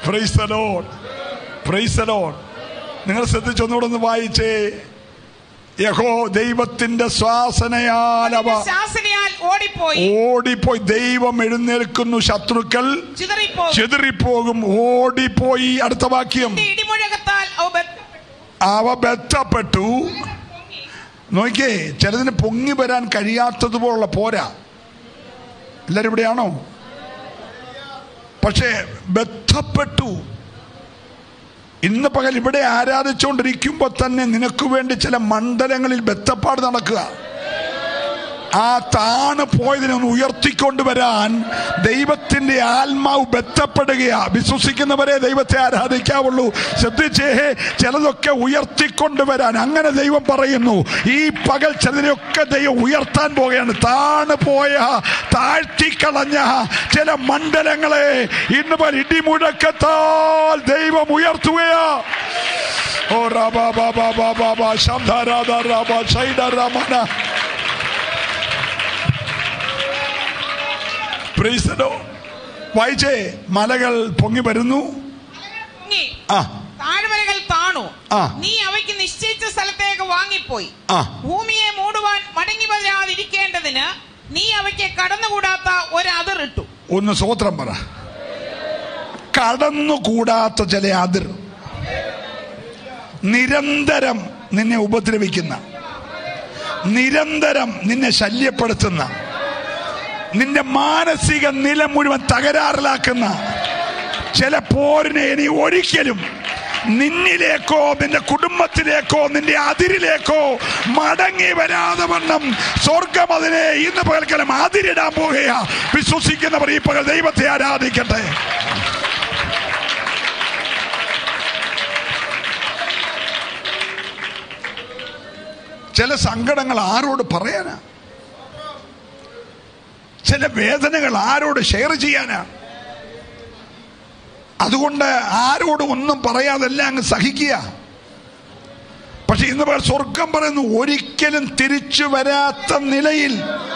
praise the Lord praise the Lord നിങ്ങൾ ശ്രദ്ധിച്ചൊന്നുകൂടെ ഒന്ന് വായിച്ചേ യഹോ ദൈവത്തിന്റെ ശ്വാസനയാൽ അവ ശാസനയാൽ ഓടിപ്പോയി ഓടിപ്പോയി ദൈവം എഴുന്നേൽക്കുന്നു ശത്രുക്കൾ ചിതറിപ്പോയി ചെതറിപ്പോകും ഓടിപ്പോയി അടുത്ത വാക്യം നിന്റെ ഇടിമുഴക്കത്താൽ അവ ബന്ധപ്പെട്ടു. അവ ബന്ധപ്പെട്ടു നോക്കിയേ ചിലതിന് പൊങ്ങി വരാൻ കഴിയാത്തതുപോലുള്ള പോരാ എല്ലാരും ഇവിടെയാണോ പക്ഷേ ബന്ധപ്പെട്ടു ഇന്ന് പകൽ ഇവിടെ ആരാധിച്ചുകൊണ്ടിരിക്കുമ്പോൾ തന്നെ നിനക്ക് വേണ്ടി ചില മണ്ഡലങ്ങളിൽ ബന്ധപ്പാട് നടക്കുക ആ താണ് പോയതിനെ ഒന്ന് ഉയർത്തിക്കൊണ്ടുവരാൻ ദൈവത്തിന്റെ ആത്മാവ് ബന്ധപ്പെടുകയാ വിശ്വസിക്കുന്നവരെ ദൈവത്തെ ആരാധിക്കാവുള്ളൂ ശ്രദ്ധിച്ചേ ചിലതൊക്കെ ഉയർത്തിക്കൊണ്ടുവരാൻ അങ്ങനെ ദൈവം പറയുന്നു ഈ പകൽ ചിലതിനൊക്കെ ദൈവം ഉയർത്താൻ പോകുകയാണ് താണ് പോയ താഴ്ത്തിക്കളഞ്ഞ ചില മണ്ഡലങ്ങളെ ഇന്ന് പല ഇടിമുഴക്കത്താൽ ദൈവം ഉയർത്തുകയാ ഓ റാബാ ബാബാ ബാബാ ബാ ശബ്ദ Radha റാബാ ശൈഡ Ramana Praise the Lord. വായിച്ചേ മലകൾ പൊങ്ങി വരുന്നു പൊങ്ങി ആ താഴ്വരകൾ താണു ആ. നീ അവയ്ക്ക് നിശ്ചയിച്ച സ്ഥലത്തേക്ക് വാങ്ങിപ്പോയി ആ ഭൂമിയെ മൂടുവാൻ മടങ്ങി വരാതിരിക്കേണ്ടതിന് നീ അവയ്ക്ക് കടന്നുകൂടാത്ത ഒരു അതിറിട്ടു ഒന്ന് സ്വോത്രം പറ കടന്നുകൂടാത്ത ചില അതിർ നിരന്തരം നിന്നെ ഉപദ്രവിക്കുന്ന നിരന്തരം നിന്നെ ശല്യപ്പെടുത്തുന്ന നിന്റെ മാനസിക നില മുഴുവൻ തകരാറിലാക്കുന്ന ചില പോരിനെ ഇനി ഒരിക്കലും നിന്നിലേക്കോ നിന്റെ കുടുംബത്തിലേക്കോ നിന്റെ അതിരിലേക്കോ മടങ്ങി വരാതെ വണ്ണം സ്വർഗം അതിനെ ഇന്ന് പകൽക്കാലം അതിരിടാൻ പോകുകയാ വിശ്വസിക്കുന്നവർ ഈ പകൽ ദൈവത്തെ ആരാധിക്കട്ടെ ചില സങ്കടങ്ങൾ ആരോട് പറയാനാ ചില വേദനകൾ ആരോട് ഷെയർ ചെയ്യാനാ അതുകൊണ്ട് ആരോടും ഒന്നും പറയാതെ എല്ലാം അങ്ങ് സഹിക്കുക പക്ഷെ ഇന്ന് പകൽ സ്വർഗം പറയുന്നു ഒരിക്കലും തിരിച്ചു വരാത്ത നിലയിൽ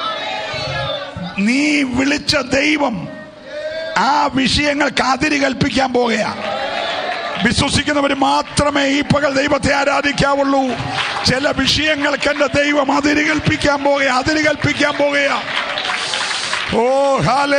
നീ വിളിച്ച ദൈവം ആ വിഷയങ്ങൾക്ക് അതിര് കൽപ്പിക്കാൻ പോകുകയാ വിശ്വസിക്കുന്നവർ മാത്രമേ ഈ പകൽ ദൈവത്തെ ആരാധിക്കാവുള്ളൂ ചില വിഷയങ്ങൾക്ക് എന്റെ ദൈവം അതിര് കൽപ്പിക്കാൻ പോകുക അതിര് കൽപ്പിക്കാൻ പോകുകയാ ഓ ഹാലേ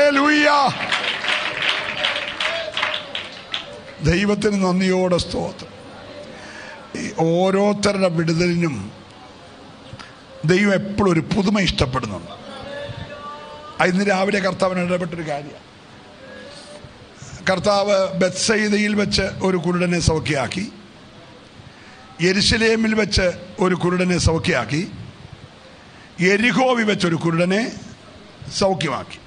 ദൈവത്തിന് നന്ദിയോടെ സ്തോത്രം ഈ ഓരോരുത്തരുടെ വിടുതലിനും ദൈവം എപ്പോഴും ഒരു പുതുമ ഇഷ്ടപ്പെടുന്നുണ്ട് അത് ഇന്ന് രാവിലെ കർത്താവിന് ഇടപെട്ടൊരു കാര്യമാണ് കർത്താവ് ബത്സയിദയിൽ വെച്ച് ഒരു കുരുടനെ സൗഖ്യമാക്കി യെരുശലേമിൽ വെച്ച് ഒരു കുരുടനെ സൗഖ്യമാക്കി എരിഹോവി വെച്ച് ഒരു കുരുടനെ സൗഖ്യമാക്കി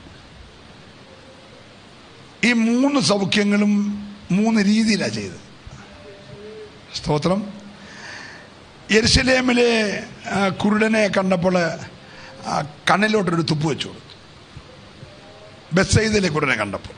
ഈ മൂന്ന് സൗഖ്യങ്ങളും മൂന്ന് രീതിയിലാണ് ചെയ്തത് സ്തോത്രം യെരുശലേമിലെ ആ, കുരുടനെ കണ്ടപ്പോൾ ആ, കണ്ണിലോട്ടൊരു തുപ്പ് വെച്ചു കൊടുത്തു ബെസ്സൈദിലെ കുരുടനെ കണ്ടപ്പോൾ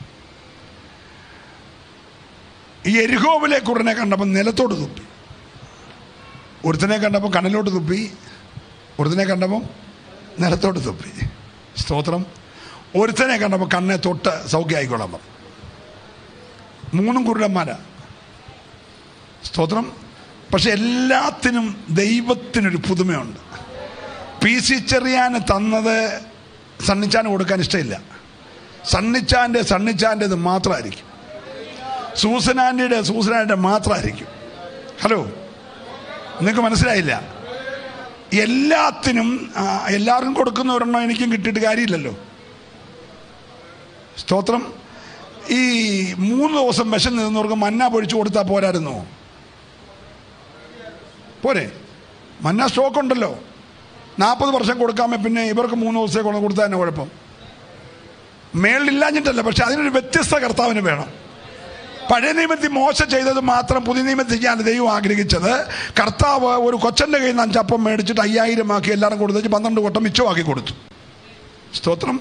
ഈ എരിഹോവിലെ കുരുടനെ കണ്ടപ്പോൾ നിലത്തോട്ട് തുപ്പി ഒരുത്തനെ കണ്ടപ്പോൾ കണ്ണിലോട്ട് തുപ്പി ഒരുത്തനെ കണ്ടപ്പോൾ നിലത്തോട്ട് തുപ്പി സ്തോത്രം ഒരുത്തനെ കണ്ടപ്പോൾ കണ്ണെ തൊട്ട് സൗഖ്യമായിക്കോളാൻ പറഞ്ഞു മൂന്നും കുരുടന്മാരാ സ്തോത്രം പക്ഷെ എല്ലാത്തിനും ദൈവത്തിനൊരു പുതുമയുണ്ട് പി സി ചെറിയാന് തന്നത് സണ്ണിച്ചാന് കൊടുക്കാൻ ഇഷ്ടമില്ല സണ്ണിച്ചാൻ്റെ സണ്ണിച്ചാൻ്റെത് മാത്രമായിരിക്കും സൂസനാൻ്റെ സൂസനാൻ്റെ മാത്രമായിരിക്കും ഹലോ നിങ്ങൾക്ക് മനസ്സിലായില്ല എല്ലാത്തിനും ആ, എല്ലാവർക്കും കൊടുക്കുന്ന ഒരെണ്ണം എനിക്കും കിട്ടിയിട്ട് കാര്യമില്ലല്ലോ സ്തോത്രം ഈ മൂന്ന് ദിവസം വിശന്ന് നിന്നവർക്ക് മന്ന പൊഴിച്ചു കൊടുത്താൽ പോരായിരുന്നോ പോരെ മന്ന സ്റ്റോക്ക് ഉണ്ടല്ലോ നാൽപ്പത് വർഷം കൊടുക്കാമേ പിന്നെ ഇവർക്ക് മൂന്ന് ദിവസത്തേക്ക് കൊണ്ട് കൊടുത്താൽ തന്നെ കുഴപ്പം മേളിലില്ലാഞ്ഞിട്ടല്ല പക്ഷെ അതിനൊരു വ്യത്യസ്ത കർത്താവിന് വേണം പഴയ നിയമത്തിൽ മോശ ചെയ്തത് മാത്രം പുതിയ നിയമത്തിൽ ഞാൻ ദൈവം ആഗ്രഹിച്ചത് കർത്താവ് ഒരു കൊച്ചൻ്റെ കയ്യിൽ നിന്ന് അഞ്ചപ്പം മേടിച്ചിട്ട് അയ്യായിരം ആക്കി എല്ലാവരും കൊടുത്തു പന്ത്രണ്ട് കൊട്ടം മിച്ചമാക്കി കൊടുത്തു സ്തോത്രം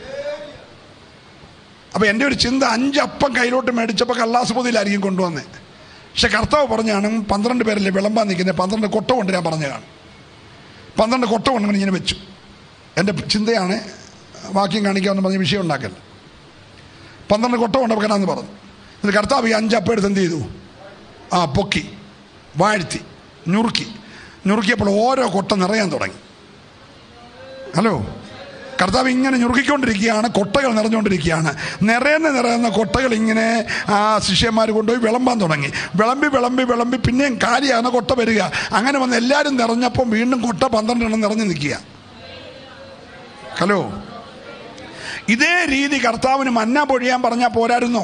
അപ്പൊ എൻ്റെ ഒരു ചിന്ത അഞ്ചപ്പം കയ്യിലോട്ട് മേടിച്ചപ്പോൾ കള്ളാസുപതിയിലായിരിക്കും കൊണ്ടുവന്നേ പക്ഷെ കർത്താവ് പറഞ്ഞാണ് പന്ത്രണ്ട് പേരല്ലേ വിളമ്പാൻ നിൽക്കുന്നത് പന്ത്രണ്ട് കൊട്ട കൊണ്ട് ഞാൻ പറഞ്ഞതാണ് പന്ത്രണ്ട് കൊട്ട കൊണ്ട് ഇങ്ങനെ വെച്ചു എൻ്റെ ചിന്തയാണ് വാക്യം കാണിക്കാമെന്ന് പറഞ്ഞ് വിഷയം ഉണ്ടാക്കല്ല പന്ത്രണ്ട് കൊട്ട കൊണ്ട് വെക്കണമെന്ന് പറഞ്ഞു എന്നിട്ട് കർത്താവ് ഈ അഞ്ചപ്പം എടുത്ത് എന്ത് ചെയ്തു ആ പൊക്കി വാഴ്ത്തി ഞുറുക്കി ഞുറുക്കിയപ്പോൾ ഓരോ കൊട്ട നിറയാൻ തുടങ്ങി ഹലോ കർത്താവ് ഇങ്ങനെ ഞുറുക്കിക്കൊണ്ടിരിക്കുകയാണ് കൊട്ടകൾ നിറഞ്ഞുകൊണ്ടിരിക്കുകയാണ് നിറയുന്ന നിറയുന്ന കൊട്ടകൾ ഇങ്ങനെ ആ ശിഷ്യന്മാർ കൊണ്ടുപോയി വിളമ്പാൻ തുടങ്ങി വിളമ്പി വിളമ്പി വിളമ്പി പിന്നെയും കാലിയാകുന്ന കൊട്ട വരിക അങ്ങനെ വന്ന് എല്ലാവരും നിറഞ്ഞപ്പം വീണ്ടും കൊട്ട പന്ത്രണ്ടെണ്ണം നിറഞ്ഞു നിൽക്കുക ഹലോ ഇതേ രീതി കർത്താവിന് മന്ന പൊഴിയാൻ പറഞ്ഞാൽ പോരായിരുന്നോ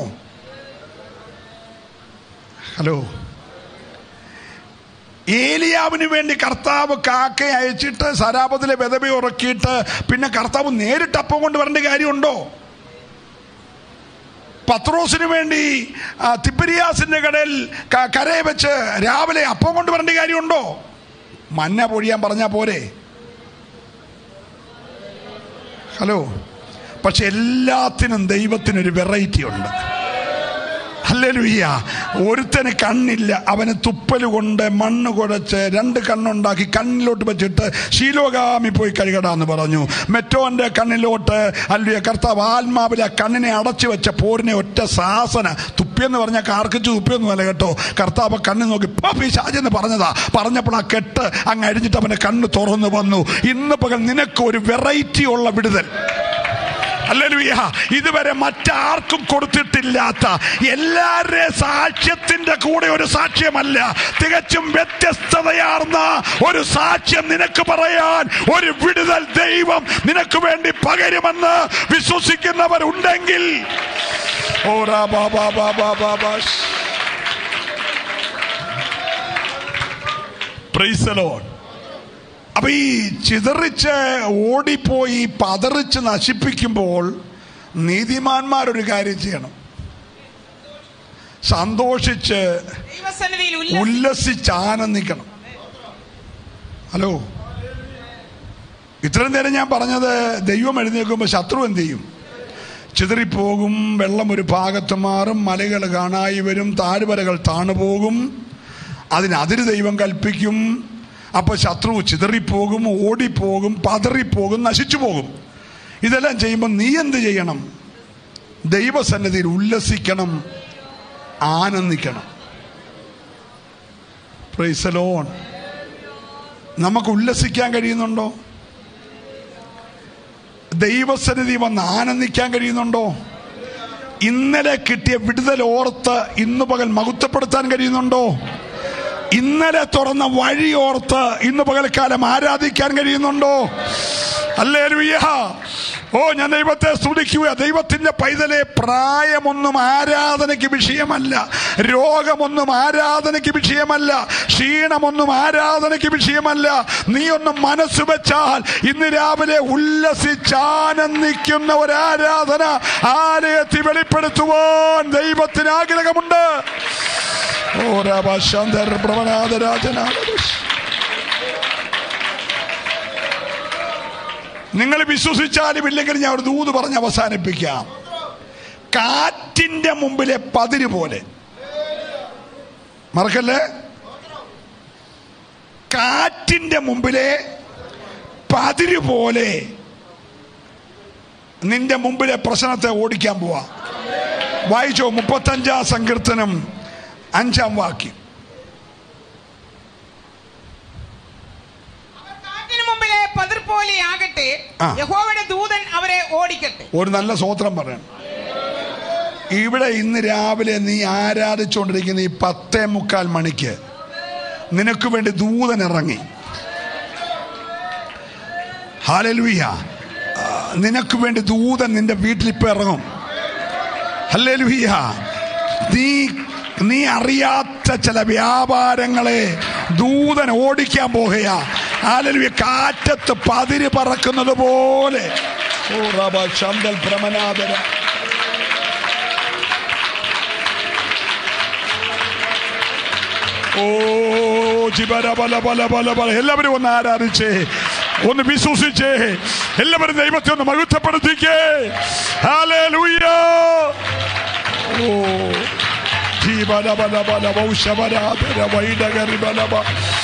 ഹലോ ഏലിയാവിന് വേണ്ടി കർത്താവ് കാക്ക അയച്ചിട്ട് സരാപത്തിലെ വിധവ ഉറക്കിയിട്ട് പിന്നെ കർത്താവ് നേരിട്ട് അപ്പം കൊണ്ട് വരേണ്ട കാര്യമുണ്ടോ പത്രോസിന് വേണ്ടി ആ, തിബിരിയാസിന്റെ കടയിൽ ക- കരയെ വെച്ച് രാവിലെ അപ്പം കൊണ്ട് വരേണ്ട കാര്യമുണ്ടോ മന്ന പൊഴിയാൻ പറഞ്ഞാൽ പോരെ ഹലോ പക്ഷെ എല്ലാത്തിനും ദൈവത്തിനൊരു വെറൈറ്റി ഉണ്ട് ഹല്ലേലൂയ്യ ഒരുത്തന് കണ്ണില്ല അവന് തുപ്പല് കൊണ്ട് മണ്ണ് കുഴച്ച് രണ്ട് കണ്ണുണ്ടാക്കി കണ്ണിലോട്ട് വെച്ചിട്ട് ശീലോഗാമി പോയി കഴുകടാന്ന് പറഞ്ഞു മെറ്റോന്റെ കണ്ണിലോട്ട് അല്ലുയ കർത്താവ് ആത്മാവിലെ കണ്ണിനെ അടച്ചു വെച്ച പോരിനെ ഒറ്റ സാസന തുപ്പിയെന്ന് പറഞ്ഞാൽ കാർക്കിച്ച് തുപ്പിയൊന്നുമല്ല കേട്ടോ കർത്താവ് കണ്ണ് നോക്കി പിശാചെന്ന് പറഞ്ഞതാ പറഞ്ഞപ്പോൾ ആ കെട്ട് അങ്ങ് അഴിഞ്ഞിട്ട് അവന്റെ കണ്ണ് തുറന്നു വന്നു ഇന്ന് പകൽ നിനക്ക് ഒരു വെറൈറ്റി ഉള്ള വിടുതൽ ഹല്ലേലൂയ ഇതുവരെ മറ്റാർക്കും കൊടുത്തിട്ടില്ലാത്ത എല്ലാവരുടെ സാക്ഷ്യത്തിന്റെ കൂടെ ഒരു സാക്ഷ്യമല്ല തികച്ചും വ്യത്യസ്തതയാർന്ന ഒരു സാക്ഷ്യം നിനക്ക് പറയാൻ ഒരു വിടുതൽ ദൈവം നിനക്ക് വേണ്ടി പകരുമെന്ന് വിശ്വസിക്കുന്നവരുണ്ടെങ്കിൽ ഓ റാ ബാ ബാ ബാ ബാ ബാ ബാ. Praise the Lord. അപ്പൊ ഈ ചിതറിച്ച് ഓടിപ്പോയി പതറിച്ച് നശിപ്പിക്കുമ്പോൾ നീതിമാന്മാരൊരു കാര്യം ചെയ്യണം സന്തോഷിച്ച് ദൈവസന്നിധിയിൽ ഉല്ല ഉല്ലസിച്ച് ആനന്ദിക്കണം ഹലോ ഇത്രയും നേരം ഞാൻ പറഞ്ഞത് ദൈവം എഴുന്നേൽക്കുമ്പോൾ ശത്രു എന്ത് ചെയ്യും ചിതറിപ്പോകും വെള്ളം ഒരു ഭാഗത്ത് മാറും മലകൾ കാണായി വരും താഴ്വരകൾ താണുപോകും അതിന് അതിര് ദൈവം കൽപ്പിക്കും അപ്പോൾ ശത്രു ചിതറിപ്പോകും ഓടിപ്പോകും പതറിപ്പോകും നശിച്ചു പോകും ഇതെല്ലാം ചെയ്യുമ്പോൾ നീ എന്ത് ചെയ്യണം ദൈവസന്നിധിയിൽ ഉല്ലസിക്കണം ആനന്ദിക്കണം പ്രൈസലോൺ നമുക്ക് ഉല്ലസിക്കാൻ കഴിയുന്നുണ്ടോ ദൈവസന്നിധി വന്ന് ആനന്ദിക്കാൻ കഴിയുന്നുണ്ടോ ഇന്നലെ കിട്ടിയ വിടുതൽ ഓർത്ത് ഇന്ന് പകൽ മഹത്വപ്പെടുത്താൻ കഴിയുന്നുണ്ടോ ഇന്നലെ തുറന്ന വഴി ഓർത്ത് ഇന്ന് പകൽക്കാലം ആരാധിക്കാൻ കഴിയുന്നുണ്ടോ അല്ലേ ഓ ഞാൻ ദൈവത്തെ സ്തുതിക്കുക ദൈവത്തിന്റെ പൈതലെ പ്രായമൊന്നും ആരാധനയ്ക്ക് വിഷയമല്ല രോഗമൊന്നും ആരാധനയ്ക്ക് വിഷയമല്ല ക്ഷീണമൊന്നും ആരാധനയ്ക്ക് വിഷയമല്ല നീ ഒന്ന് മനസ്സ് വെച്ചാൽ ഇന്ന് രാവിലെ ഉല്ലസിച്ചാനന്ദിക്കുന്ന ഒരു ആരാധന ആലയത്തിൽ വെളിപ്പെടുത്തുവാൻ ദൈവത്തിന് ആഗ്രഹമുണ്ട് ഓ രാഭാശാന്തർ പ്രവനാഥരാജനാഥ നിങ്ങൾ വിശ്വസിച്ചാലും ഇല്ലെങ്കിൽ ഞാൻ ഒരു ദൂത് പറഞ്ഞ് അവസാനിപ്പിക്കാം കാറ്റിന്റെ മുമ്പിലെ പതിര് പോലെ മറക്കല്ലേ കാറ്റിന്റെ മുമ്പിലെ പതിര് പോലെ നിന്റെ മുമ്പിലെ പ്രശ്നത്തെ ഓടിക്കാൻ പോവാ വായിച്ചോ മുപ്പത്തഞ്ചാം സങ്കീർത്തനം അഞ്ചാം വാക്യം കാറ്റിന് മുമ്പിലെ പതിർ പോലെ ആകട്ടെ ആ. യഹോവയുടെ ദൂതൻ അവരെ ഓടിക്കട്ടെ ഒരു നല്ല സ്വോത്രം പറയണം ഇവിടെ ഇന്ന് രാവിലെ നീ ആരാധിച്ചുകൊണ്ടിരിക്കുന്ന ഈ പത്തേ മുക്കാൽ മണിക്ക് നിനക്ക് വേണ്ടി ദൂതൻ ഇറങ്ങി ഹാലലുയ്യ നിനക്ക് വേണ്ടി ദൂതൻ നിന്റെ വീട്ടിൽ ഇപ്പൊ ഇറങ്ങും ഹല്ലേലൂയ നീ നീ അറിയാത്ത ചില വ്യാപാരങ്ങളെ ദൂതൻ ഓടിക്കാൻ പോകുകയാ ഹാലലുയ കാറ്റത്ത് പതിര് പറക്കുന്നത് പോലെ ഓ റബ ശന്തൽ ഭ്രമനാഥന ഓ ജിബര ബല ബല ബല ബല എല്ലാവരും ഒന്ന് ആരാധിച്ചേ ഒന്ന് വിശ്വസിച്ചേ എല്ലാവരും ദൈവത്തെ ഒന്ന് മഹത്വപ്പെടുത്തിക്കേ ഹല്ലേലൂയ ഓ ജീവന ബല ബല വൗഷവരാധര വൈഡകരി ബലബ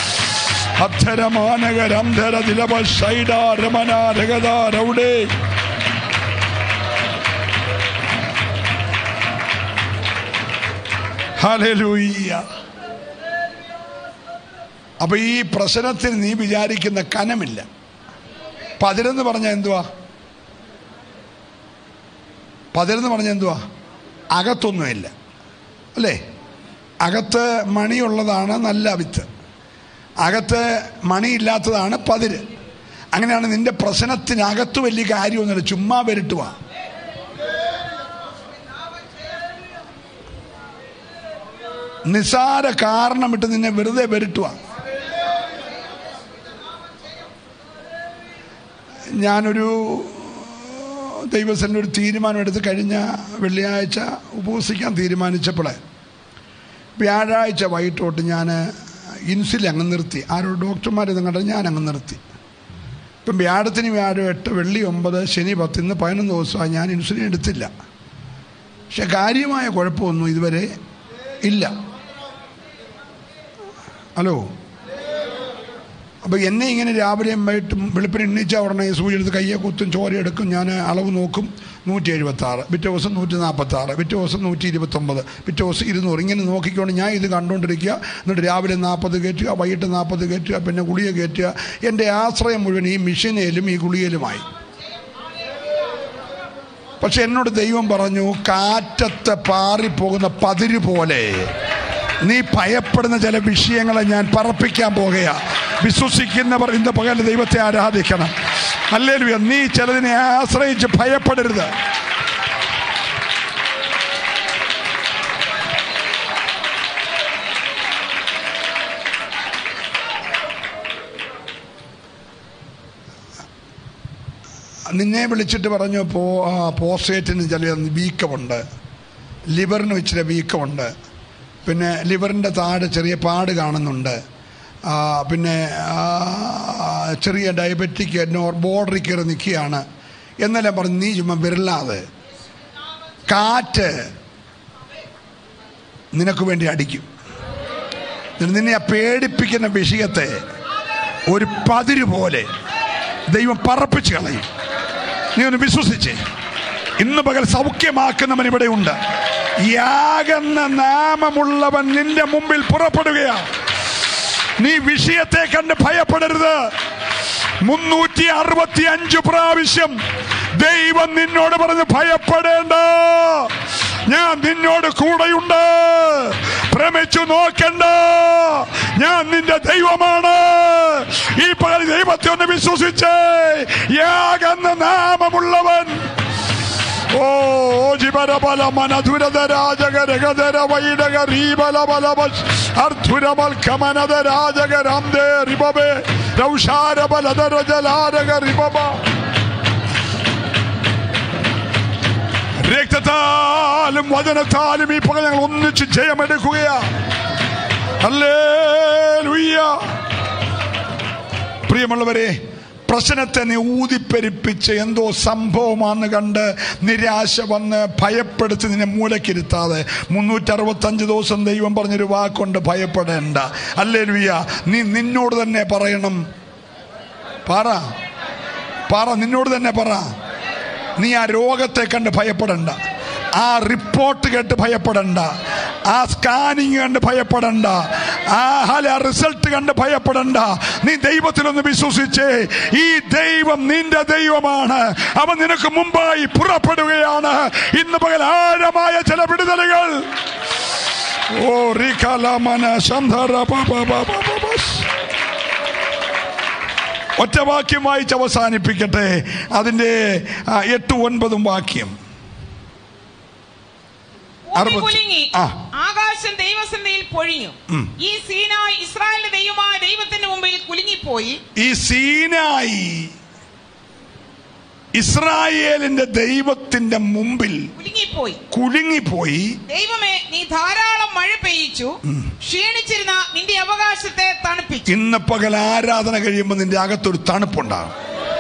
അധരമാനകരന്ധര ദിലബ ശൈഡാരമനാരകതാരൗടേ ഹല്ലേലൂയ്യ അപ്പൊ ഈ പ്രശ്നത്തിന് നീ വിചാരിക്കുന്ന കനമില്ല പതിരെന്ന് പറഞ്ഞ എന്തുവാ പതിരെന്ന് പറഞ്ഞ എന്തുവാ അകത്തൊന്നുമില്ല അല്ലേ അകത്ത് മണിയുള്ളതാണ് നല്ല വിത്ത് അകത്ത് മണിയില്ലാത്തതാണ് പതിര് അങ്ങനെയാണ് നിന്റെ പ്രശ്നത്തിനകത്ത് വലിയ കാര്യമൊന്നുമില്ല ചുമ്മാ വരട്ടുവാ നിസാര കാരണമിട്ട് നിന്നെ വെറുതെ വരട്ടുവാ ഞാനൊരു ദൈവസൻ്റെ ഒരു തീരുമാനമെടുത്ത് കഴിഞ്ഞ വെള്ളിയാഴ്ച ഉപവസിക്കാൻ തീരുമാനിച്ചപ്പോൾ വ്യാഴാഴ്ച വൈകിട്ട് തൊട്ട് ഞാൻ ഇൻസുലിൻ അങ്ങ് നിർത്തി ആരോ ഡോക്ടർമാരിത് കണ്ടത് ഞാൻ അങ്ങ് നിർത്തി ഇപ്പം വ്യാഴത്തിന് വ്യാഴം എട്ട് വെള്ളി ഒമ്പത് ശനി പത്ത് ഇന്ന് പതിനൊന്ന് ദിവസമായി ഞാൻ ഇൻസുലിൻ എടുത്തില്ല പക്ഷെ കാര്യമായ കുഴപ്പമൊന്നും ഇതുവരെ ഇല്ല ഹലോ അപ്പോൾ എന്നെ ഇങ്ങനെ രാവിലെയും വൈകിട്ടും വെളുപ്പിന് എണ്ണീച്ച ഉടനെ ഈ സൂചി എടുത്ത് കയ്യെ കുത്തും ചോര എടുക്കും ഞാൻ അളവ് നോക്കും നൂറ്റി എഴുപത്തി ആറ് പിറ്റേ ദിവസം നൂറ്റി നാൽപ്പത്തി ആറ് പിറ്റേ ദിവസം നൂറ്റി ഇരുപത്തൊമ്പത് പിറ്റേ ദിവസം ഇരുന്നൂറ് ഇങ്ങനെ നോക്കിക്കൊണ്ട് ഞാൻ ഇത് കണ്ടുകൊണ്ടിരിക്കുക എന്നിട്ട് രാവിലെ നാൽപ്പത് കയറ്റുക വൈകിട്ട് നാൽപ്പത് കയറ്റുക പിന്നെ ഗുളിക കയറ്റുക എൻ്റെ ആശ്രയം മുഴുവൻ ഈ മിഷനേലും ഈ ഗുളികയിലുമായി പക്ഷെ എന്നോട് ദൈവം പറഞ്ഞു കാറ്റത്ത് പാറിപ്പോകുന്ന പതിര് പോലെ നീ ഭയപ്പെടുന്ന ചില വിഷയങ്ങളെ ഞാൻ പറപ്പിക്കാൻ പോകുകയാ വിശ്വസിക്കുന്നവർ ഇന്ന് പകൽ ദൈവത്തെ ആരാധിക്കണം അല്ലേലുയ നീ ചിലതിനെ ആശ്രയിച്ച് ഭയപ്പെടരുത് നിന്നെ വിളിച്ചിട്ട് പറഞ്ഞു പോ ആ, പോസ്റ്റേറ്റിന് ചില വീക്കമുണ്ട് ലിവറിന് ഇച്ചിരി വീക്കമുണ്ട് പിന്നെ ലിവറിൻ്റെ താഴെ ചെറിയ പാട് കാണുന്നുണ്ട് ആ, പിന്നെ ആ, ചെറിയ ഡയബറ്റിക് ബോർഡറിൽ കയറി നിൽക്കുകയാണ് എന്നെല്ലാം പറഞ്ഞ് നീ ചുമ്മാ വിരലാതെ കാറ്റ് നിനക്ക് വേണ്ടി അടിക്കും എന്നിട്ട് നിന്നെ ആ പേടിപ്പിക്കുന്ന വിഷയത്തെ ഒരു പതിര് പോലെ ദൈവം പറപ്പിച്ച് കളയും നീ ഒന്ന് വിശ്വസിച്ചേ ഇന്ന് പകൽ സൗഖ്യമാക്കുന്നവൻ ഇവിടെ ഉണ്ട് യാഗെന്ന നാമമുള്ളവൻ നിന്റെ മുമ്പിൽ പുറപ്പെടുകയാ നീ വിഷയത്തെ കണ്ട് ഭയപ്പെടരുത് മുന്നൂറ്റി അറുപത്തി അഞ്ച് പ്രാവശ്യം ദൈവം നിന്നോട് പറഞ്ഞ് ഭയപ്പെടേണ്ട ഞാൻ നിന്നോട് കൂടെയുണ്ട് ഭ്രമിച്ചു നോക്കണ്ട ഞാൻ നിന്റെ ദൈവമാണ് ഈ പകൽ ദൈവത്തെ ഒന്ന് വിശ്വസിച്ചേ യാഗെന്ന നാമമുള്ളവൻ ഓ ജിബരബല മനധുരത രാജകരഗതര വൈഡക റീബലബലബസ് അർധുരമൽക്കമനത രാജക രാംദേ റിബബേ രൗഷാരബലധര ജലാരക റിബബ രക്തത്താലും വചനത്താലും ഈ പകൽ ഞങ്ങൾ ഒന്നിച്ച് ജയമെടുക്കുകയാ അല്ലേ പ്രിയമുള്ളവരെ പ്രശ്നത്തെ നീ ഊതിപ്പെരിപ്പിച്ച് എന്തോ സംഭവമാണെന്ന് കണ്ട് നിരാശ വന്ന് ഭയപ്പെടുത്തി നിന്നെ മൂലക്കിരുത്താതെ മുന്നൂറ്ററുപത്തഞ്ച് ദിവസം ദൈവം പറഞ്ഞൊരു വാക്കുകൊണ്ട് ഭയപ്പെടേണ്ട അല്ലേ ലുയ്യ നീ നിന്നോട് തന്നെ പറയണം പറ പറ നിന്നോട് തന്നെ പറ നീ ആ രോഗത്തെ കണ്ട് ഭയപ്പെടണ്ട ആ റിപ്പോർട്ട് കേട്ട് ഭയപ്പെടണ്ട ആ സ്കാനിങ് കണ്ട് ഭയപ്പെടണ്ട ആ ഹല റിസൾട്ട് കണ്ട് ഭയപ്പെടണ്ട നീ ദൈവത്തിലൊന്ന് വിശ്വസിച്ചേ ഈ ദൈവം നിന്റെ ദൈവമാണ് അവൻ നിനക്ക് മുമ്പായി പുറപ്പെടുകയാണ് ഇന്ന് പകൽ ആഴമായ ചില വിടുതലുകൾ ഓ റികലമന സന്ധര പ പ പ പ പ പ. ഒറ്റ വാക്യം വായിച്ച് അവസാനിപ്പിക്കട്ടെ അതിൻ്റെ ആ, എട്ടും ഒൻപതും വാക്യം ഭൂമി അറുപത്തി- കുലുങ്ങി ആ. ആകാശം ദൈവസന്നിധിയിൽ പൊഴിഞ്ഞു ഈ സീനായി ഇസ്രായേലിന്റെ ദൈവമായ ദൈവത്തിന്റെ മുമ്പിൽ കുലുങ്ങിപ്പോയി ഈ സീനായി ഇസ്രായേലിന്റെ ദൈവത്തിന്റെ മുമ്പിൽ കുലുങ്ങിപ്പോയി കുലുങ്ങിപ്പോയി ദൈവമേ നീ ധാരാളം മഴ പെയ്യിച്ചു ക്ഷീണിച്ചിരുന്ന നിന്റെ അവകാശത്തെ തണുപ്പിച്ചു ഇന്ന് പകൽ ആരാധന കഴിയുമ്പോൾ നിന്റെ അകത്തൊരു തണുപ്പുണ്ടാകും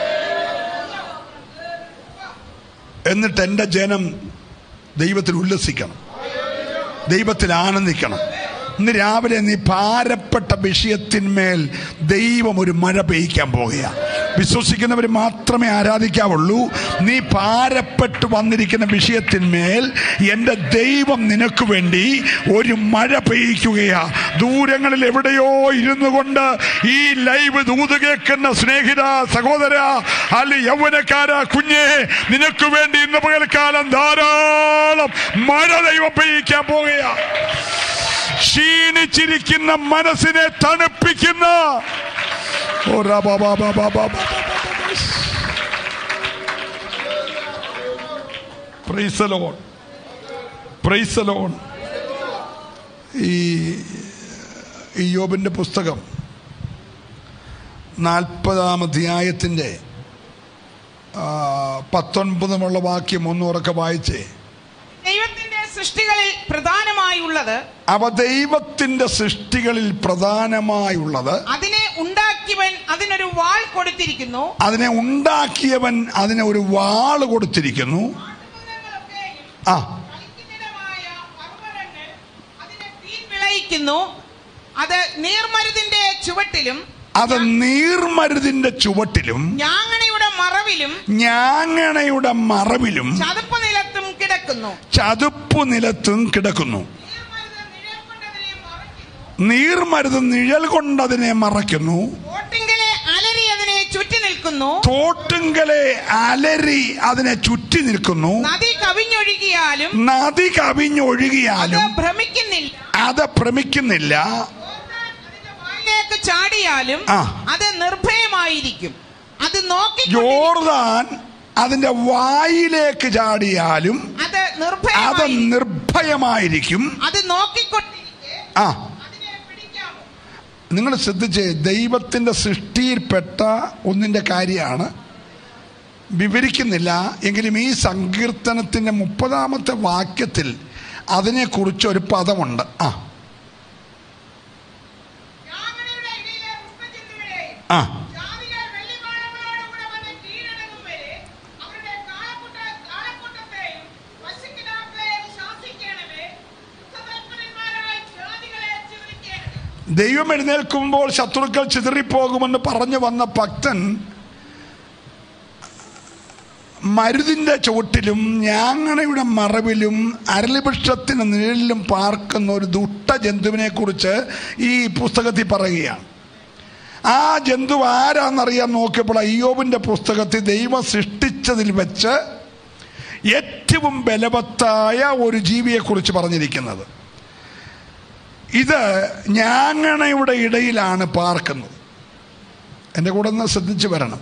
എന്നിട്ട് എൻ്റെ ജനം ദൈവത്തിൽ ഉല്ലസിക്കണം ദൈവത്തിൽ ആനന്ദിക്കണം ഇന്ന് രാവിലെ നീ ഭാരപ്പെട്ട വിഷയത്തിന്മേൽ ദൈവം ഒരു മഴ പെയ്യിക്കാൻ പോകുക വിശ്വസിക്കുന്നവർ മാത്രമേ ആരാധിക്കാവുള്ളൂ നീ ഭാരപ്പെട്ട് വന്നിരിക്കുന്ന വിഷയത്തിന്മേൽ എൻ്റെ ദൈവം നിനക്ക് വേണ്ടി ഒരു മഴ പെയ്യ്ക്കുകയാ ദൂരങ്ങളിൽ എവിടെയോ ഇരുന്നു കൊണ്ട് ഈ ലൈവ് ദൂത് കേൾക്കുന്ന സ്നേഹിത സഹോദര അല്ലെ യൗവനക്കാര കുഞ്ഞെ നിനക്ക് വേണ്ടി ഇന്ന് പകൽക്കാലം ധാരാളം മഴ ദൈവം പെയ്യിക്കാൻ പോകുകയാ ക്ഷീണിച്ചിരിക്കുന്ന മനസ്സിനെ തണുപ്പിക്കുന്ന ഓ റാ ബാ ബാ ബാ ബാ ബാ ബാ ബാ ബാ ബാ. Praise the Lord. Praise the Lord. ഈ ഈ യോബിൻ്റെ പുസ്തകം നാൽപ്പതാം അധ്യായത്തിൻ്റെ ആ, പത്തൊൻപതുമുള്ള വാക്യം ഒന്നുറക്കെ വായിച്ചേ ദൈവത്തിന്റെ സൃഷ്ടികളിൽ പ്രധാനമായുള്ളത് അവ ദൈവത്തിന്റെ സൃഷ്ടികളിൽ പ്രധാനമായുള്ളത് അതിനെ ഉണ്ടാക്കിയവൻ അതിനൊരു വാൾ കൊടുത്തിരിക്കുന്നു അതിനെ ഉണ്ടാക്കിയവൻ അതിനെ ഒരു വാള് കൊടുത്തിരിക്കുന്നു ആ കളിക്കുന്നിടമായ പർവ്വതങ്ങൾ അതിനെ തീൻ വിളയിക്കുന്നു അത് നീർമരുതിന്റെ ചുവട്ടിലും അത് നീർമരുതിന്റെ ചുവട്ടിലും ഞാങ്ങണയുടെ മറവിലും ഞാങ്ങണയുടെ മറവിലും ചതുപ്പ് നിലത്തും കിടക്കുന്നു ചതുപ്പു നിലത്തും കിടക്കുന്നു നീർമരുത് നിഴൽ കൊണ്ടതിനെ നീർമരുത് നിഴൽ കൊണ്ടതിനെ മറയ്ക്കുന്നു മറയ്ക്കുന്നു ഓട്ടിങ്കലെ അലരി അതിനെ ചുറ്റി നിൽക്കുന്നു തോട്ടുങ്കലെ അലരി അതിനെ ചുറ്റി നിൽക്കുന്നു നദി കവിഞ്ഞൊഴുകിയാലും നദി അത് കവിഞ്ഞൊഴുകിയാലും ഭ്രമിക്കുന്നില്ല അത് ഭ്രമിക്കുന്നില്ല അതിന്റെ വായിലേക്ക് ചാടിയാലും ആ. അത് നിർഭയമായിരിക്കും അത് നോക്കി യോർദാൻ അതിന്റെ വായിലേക്ക് ചാടിയാലും അത് അത് നിർഭയമായിരിക്കും നിർഭയമായിരിക്കും അത് നോക്കിക്കൊണ്ടിരിക്കെ ആ അതിനെ പിടിക്കാമോ നിങ്ങൾ ശ്രദ്ധിച്ച് ദൈവത്തിൻ്റെ സൃഷ്ടിയിൽപ്പെട്ട ഒന്നിൻ്റെ കാര്യമാണ് വിവരിക്കുന്നില്ല എങ്കിലും ഈ സങ്കീർത്തനത്തിൻ്റെ മുപ്പതാമത്തെ വാക്യത്തിൽ അതിനെക്കുറിച്ച് ഒരു പദമുണ്ട് ആ യാഗങ്ങളുടെ ഇടയിലെ പുഷ്പചിന്തകളെയും ആ ജാതികൾ വെള്ളിവാഴകളോടുകൂടെ വന്ന് കീഴടങ്ങും വരെ അവരുടെ കാളക്കൂട്ട- കാളക്കൂട്ടത്തെയും പശുക്കിടാക്കളെയും ശാസിക്കണമേ. യുദ്ധതൽപരന്മാരായ ജാതികളെ ചിതറിക്കണമേ. ദൈവം എഴുന്നേൽക്കുമ്പോൾ ശത്രുക്കൾ ചിതറിപ്പോകുമെന്ന് പറഞ്ഞു വന്ന ഭക്തൻ മരുതിൻ്റെ ചുവട്ടിലും ഞാങ്ങണയുടെ മറവിലും അരളിവൃക്ഷത്തിന് നിഴലിലും പാർക്കുന്ന ഒരു ദുഷ്ട ജന്തുവിനെ കുറിച്ച് ഈ പുസ്തകത്തിൽ പറയുകയാണ് ആ ജന്തു ആരാന്നറിയാൻ നോക്കിയപ്പോൾ അയ്യോബിൻ്റെ പുസ്തകത്തിൽ ദൈവം സൃഷ്ടിച്ചതിൽ വെച്ച് ഏറ്റവും ബലവത്തായ ഒരു ജീവിയെക്കുറിച്ച് പറഞ്ഞിരിക്കുന്നത് ഇത് ഞാങ്ങണയുടെ ഇടയിലാണ് പാർക്കുന്നത് എൻ്റെ കൂടെ ഒന്ന് ശ്രദ്ധിച്ചു വരണം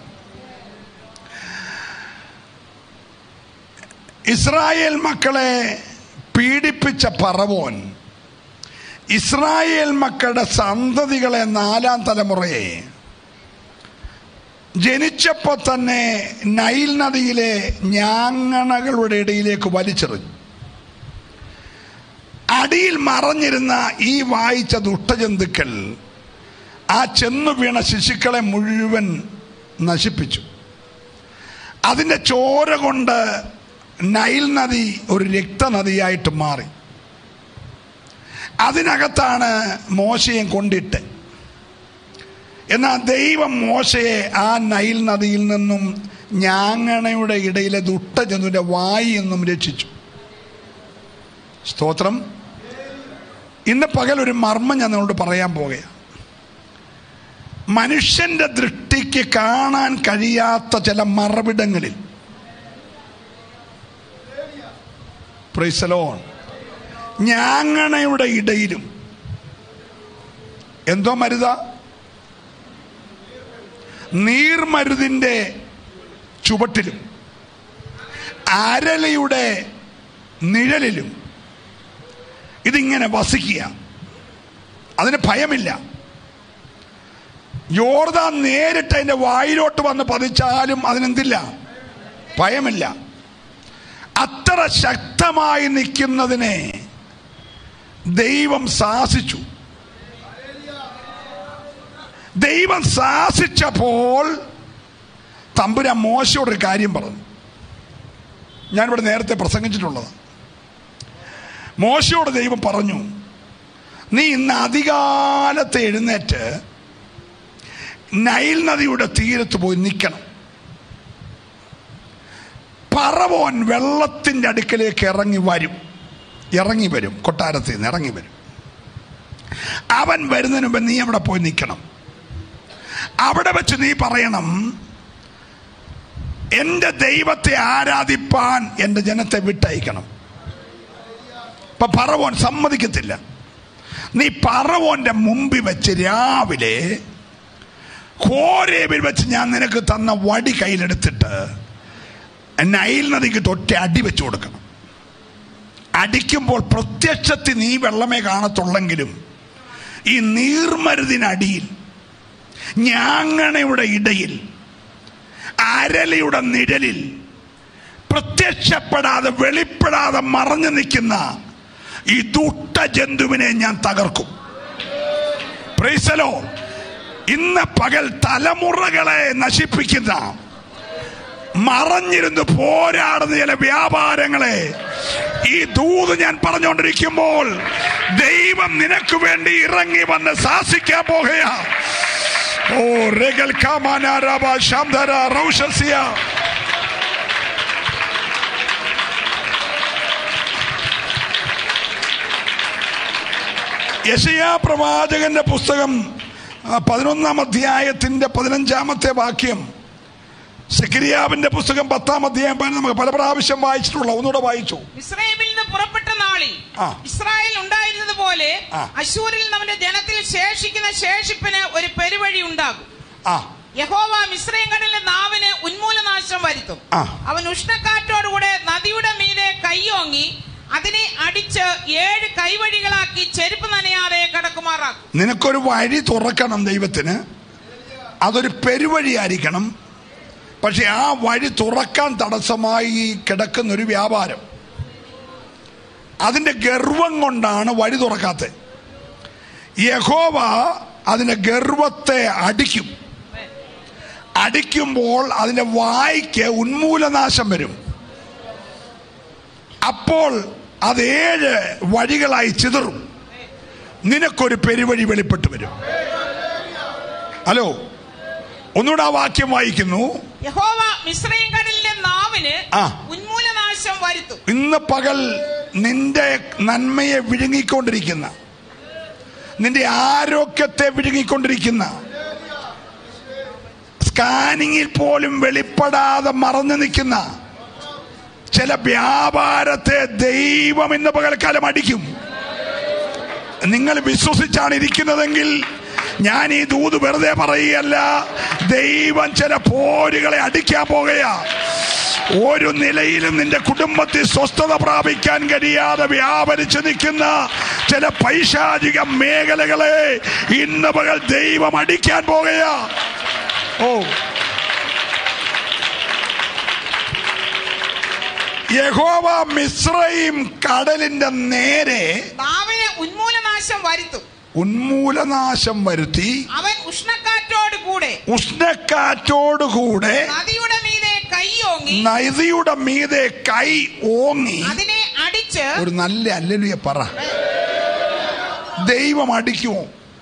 ഇസ്രായേൽ മക്കളെ പീഡിപ്പിച്ച പറവോൻ ഇസ്രായേൽ മക്കളുടെ സന്തതികളെ നാലാം തലമുറയെ ജനിച്ചപ്പോൾ തന്നെ നൈൽ നദിയിലെ ഞാങ്ങണകളുടെ ഇടയിലേക്ക് വലിച്ചെറിഞ്ഞു അടിയിൽ മറഞ്ഞിരുന്ന ഈ വായിച്ച ദുഷ്ടജന്തുക്കൾ ആ ചെന്നു വീണ ശിശുക്കളെ മുഴുവൻ നശിപ്പിച്ചു അതിൻ്റെ ചോര കൊണ്ട് നൈൽ നദി ഒരു രക്തനദിയായിട്ട് മാറി അതിനകത്താണ് മോശയെ കൊണ്ടിട്ട് എന്നാൽ ദൈവം മോശയെ ആ നൈൽ നദിയിൽ നിന്നും ഞാങ്ങണയുടെ ഇടയിലെ ദുഷ്ടജന്തുവിൻ്റെ വായി നിന്നും രക്ഷിച്ചു സ്തോത്രം ഇന്ന് പകൽ ഒരു മർമ്മം ഞാൻ നിങ്ങളോട് പറയാൻ പോകുകയാണ് മനുഷ്യന്റെ ദൃഷ്ടിക്ക് കാണാൻ കഴിയാത്ത ചില മറവിടങ്ങളിൽ പ്രൈസലോൺ ഞാങ്ങണയുടെ ഇടയിലും എന്തോ മരുത നീർമരുതിൻ്റെ ചുവട്ടിലും അരളിയുടെ നിഴലിലും ഇതിങ്ങനെ വസിക്കുക അതിന് ഭയമില്ല യോർദാൻ നേരിട്ട് അതിൻ്റെ വായിലോട്ട് വന്ന് പതിച്ചാലും അതിനെന്തില്ല ഭയമില്ല അത്ര ശക്തമായി നിൽക്കുന്നതിനെ ദൈവം ശാസിച്ചു ദൈവം ശാസിച്ചപ്പോൾ തമ്പുര മോശയോടൊരു കാര്യം പറഞ്ഞു ഞാനിവിടെ നേരത്തെ പ്രസംഗിച്ചിട്ടുള്ളത് മോശയോട് ദൈവം പറഞ്ഞു നീ ഇന്ന് അധികാലത്ത് എഴുന്നേറ്റ് നൈൽ നദിയുടെ തീരത്ത് പോയി നിൽക്കണം പറവോൻ വെള്ളത്തിൻ്റെ അടുക്കലേക്ക് ഇറങ്ങി വരും ഇറങ്ങി വരും കൊട്ടാരത്തിൽ നിന്ന് ഇറങ്ങി വരും അവൻ വരുന്നതിന് മുമ്പ് നീ അവിടെ പോയി നിൽക്കണം അവിടെ വെച്ച് നീ പറയണം എൻ്റെ ദൈവത്തെ ആരാധിപ്പാൻ എൻ്റെ ജനത്തെ വിട്ടയക്കണം ഇപ്പൊ പറവോൻ സമ്മതിക്കത്തില്ല നീ പറവോന്റെ മുമ്പിൽ വെച്ച് രാവിലെ ഹോരേബിൽ വെച്ച് ഞാൻ നിനക്ക് തന്ന വടി കയ്യിലെടുത്തിട്ട് നൈൽ നദിക്ക് തൊറ്റ അടി വെച്ചു കൊടുക്കണം അടിക്കുമ്പോൾ പ്രത്യക്ഷത്തിൽ നീ വെള്ളമേ കാണത്തുള്ളെങ്കിലും ഈ നീർമരുതിനടിയിൽ ഞാങ്ങണയുടെ ഇടയിൽ അരളിയുടെ നിഴലിൽ പ്രത്യക്ഷപ്പെടാതെ വെളിപ്പെടാതെ മറഞ്ഞു നിൽക്കുന്ന ഈ ദുഷ്ട ജന്തുവിനെ ഞാൻ തകർക്കും പ്രൈസലോ ഇന്ന് പകൽ തലമുറകളെ നശിപ്പിക്കുന്ന മറഞ്ഞിരുന്ന് പോരാടുന്ന ചില വ്യാപാരങ്ങളെ ഈ ദൂത് ഞാൻ പറഞ്ഞുകൊണ്ടിരിക്കുമ്പോൾ ദൈവം നിനക്ക് വേണ്ടി ഇറങ്ങി വന്ന് ശാസിക്കാൻ പോകുകയാ ഓ രഗൽ കാമാനാരാബ ശാന്തര റൗഷസ്യ യശയാ പ്രവാചകന്റെ പുസ്തകം ആ, പതിനൊന്നാം അധ്യായത്തിന്റെ പതിനഞ്ചാമത്തെ വാക്യം സെക്രിയാവിന്റെ പുസ്തകം പത്താം അധ്യായം പതിനൊന്ന് നമുക്ക് പല പ്രാവശ്യം വായിച്ചിട്ടുള്ള ഒന്നുകൂടെ വായിച്ചു ഇസ്രായേലിൽ നിന്ന് പുറപ്പെട്ട നാളിൽ ആ. ഇസ്രായേൽ ഉണ്ടായിരുന്നത് പോലെ ആ. അശൂരിൽ നമ്മുടെ ജനത്തിൽ ശേഷിക്കുന്ന ശേഷിപ്പിന് ഒരു പെരുവഴി ഉണ്ടാകും ആ യഹോവ മിശ്രയും കടലിലെ നാവിന് ഉന്മൂലനാശം വരുത്തും ആ. അവൻ ഉഷ്ണക്കാറ്റോടുകൂടെ നദിയുടെ മീതെ കൈയോങ്ങി അതിനെ അടിച്ച് ഏഴ് കൈവഴികളാക്കി ചെരുപ്പ് നനയാതെ കടക്കുമാറാക്കും നിനക്കൊരു വഴി തുറക്കണം ദൈവത്തിന് അതൊരു പെരുവഴിയായിരിക്കണം പക്ഷെ ആ വഴി തുറക്കാൻ തടസ്സമായി കിടക്കുന്ന ഒരു വ്യാപാരം അതിന്റെ ഗർവം കൊണ്ടാണ് വഴി തുറക്കാത്തത് യഹോവ അതിന്റെ ഗർവത്തെ അടിക്കും അടിക്കുമ്പോൾ അതിന്റെ വായ്ക്ക് ഉന്മൂലനാശം വരും അപ്പോൾ അത് ഏഴ് വഴികളായി ചിതറും നിനക്കൊരു പെരുവഴി വെളിപ്പെട്ട് വരും ഹലോ ഒന്നുകൂടെ ആ വാക്യം വായിക്കുന്നു യഹോവ മിശ്രയും കടലിലെ നാവിന് ആ. ഉന്മൂലനാശം വരുത്തും ഇന്ന് പകൽ നിന്റെ നന്മയെ വിഴുങ്ങിക്കൊണ്ടിരിക്കുന്ന നിന്റെ ആരോഗ്യത്തെ വിഴുങ്ങിക്കൊണ്ടിരിക്കുന്ന സ്കാനിങ്ങിൽ പോലും വെളിപ്പെടാതെ മറഞ്ഞു നിൽക്കുന്ന ചില വ്യാപാരത്തെ ദൈവം ഇന്ന് പകൽക്കാലം അടിക്കും നിങ്ങൾ വിശ്വസിച്ചാണ് ഇരിക്കുന്നതെങ്കിൽ ഞാൻ ഈ ദൂത് വെറുതെ പറയുകയല്ല ദൈവം ചില പോരുകളെ അടിക്കാൻ പോകുകയാ ഒരു നിലയിലും നിന്റെ കുടുംബത്തിൽ സ്വസ്ഥത പ്രാപിക്കാൻ കഴിയാതെ വ്യാപരിച്ചു നിൽക്കുന്ന ചില പൈശാചിക മേഖലകളെ ഇന്ന് പകൽ ദൈവം അടിക്കാൻ പോകുകയാ ഓ യഹോവ മിശ്രയും കടലിന്റെ നേരെ നാവിന് ഉന്മൂലനാശം വരുത്തും ഉന്മൂലനാശം വരുത്തി അവൻ ഉഷ്ണക്കാറ്റോട് കൂടെ ഉഷ്ണക്കാറ്റോടുകൂടെ നദിയുടെ മീതെ കൈയോങ്ങി നദിയുടെ മീതെ കൈ ഓങ്ങി അതിനെ അടിച്ച് ഒരു നല്ല അല്ലലുയ പറ ദൈവം അടിക്കുമോ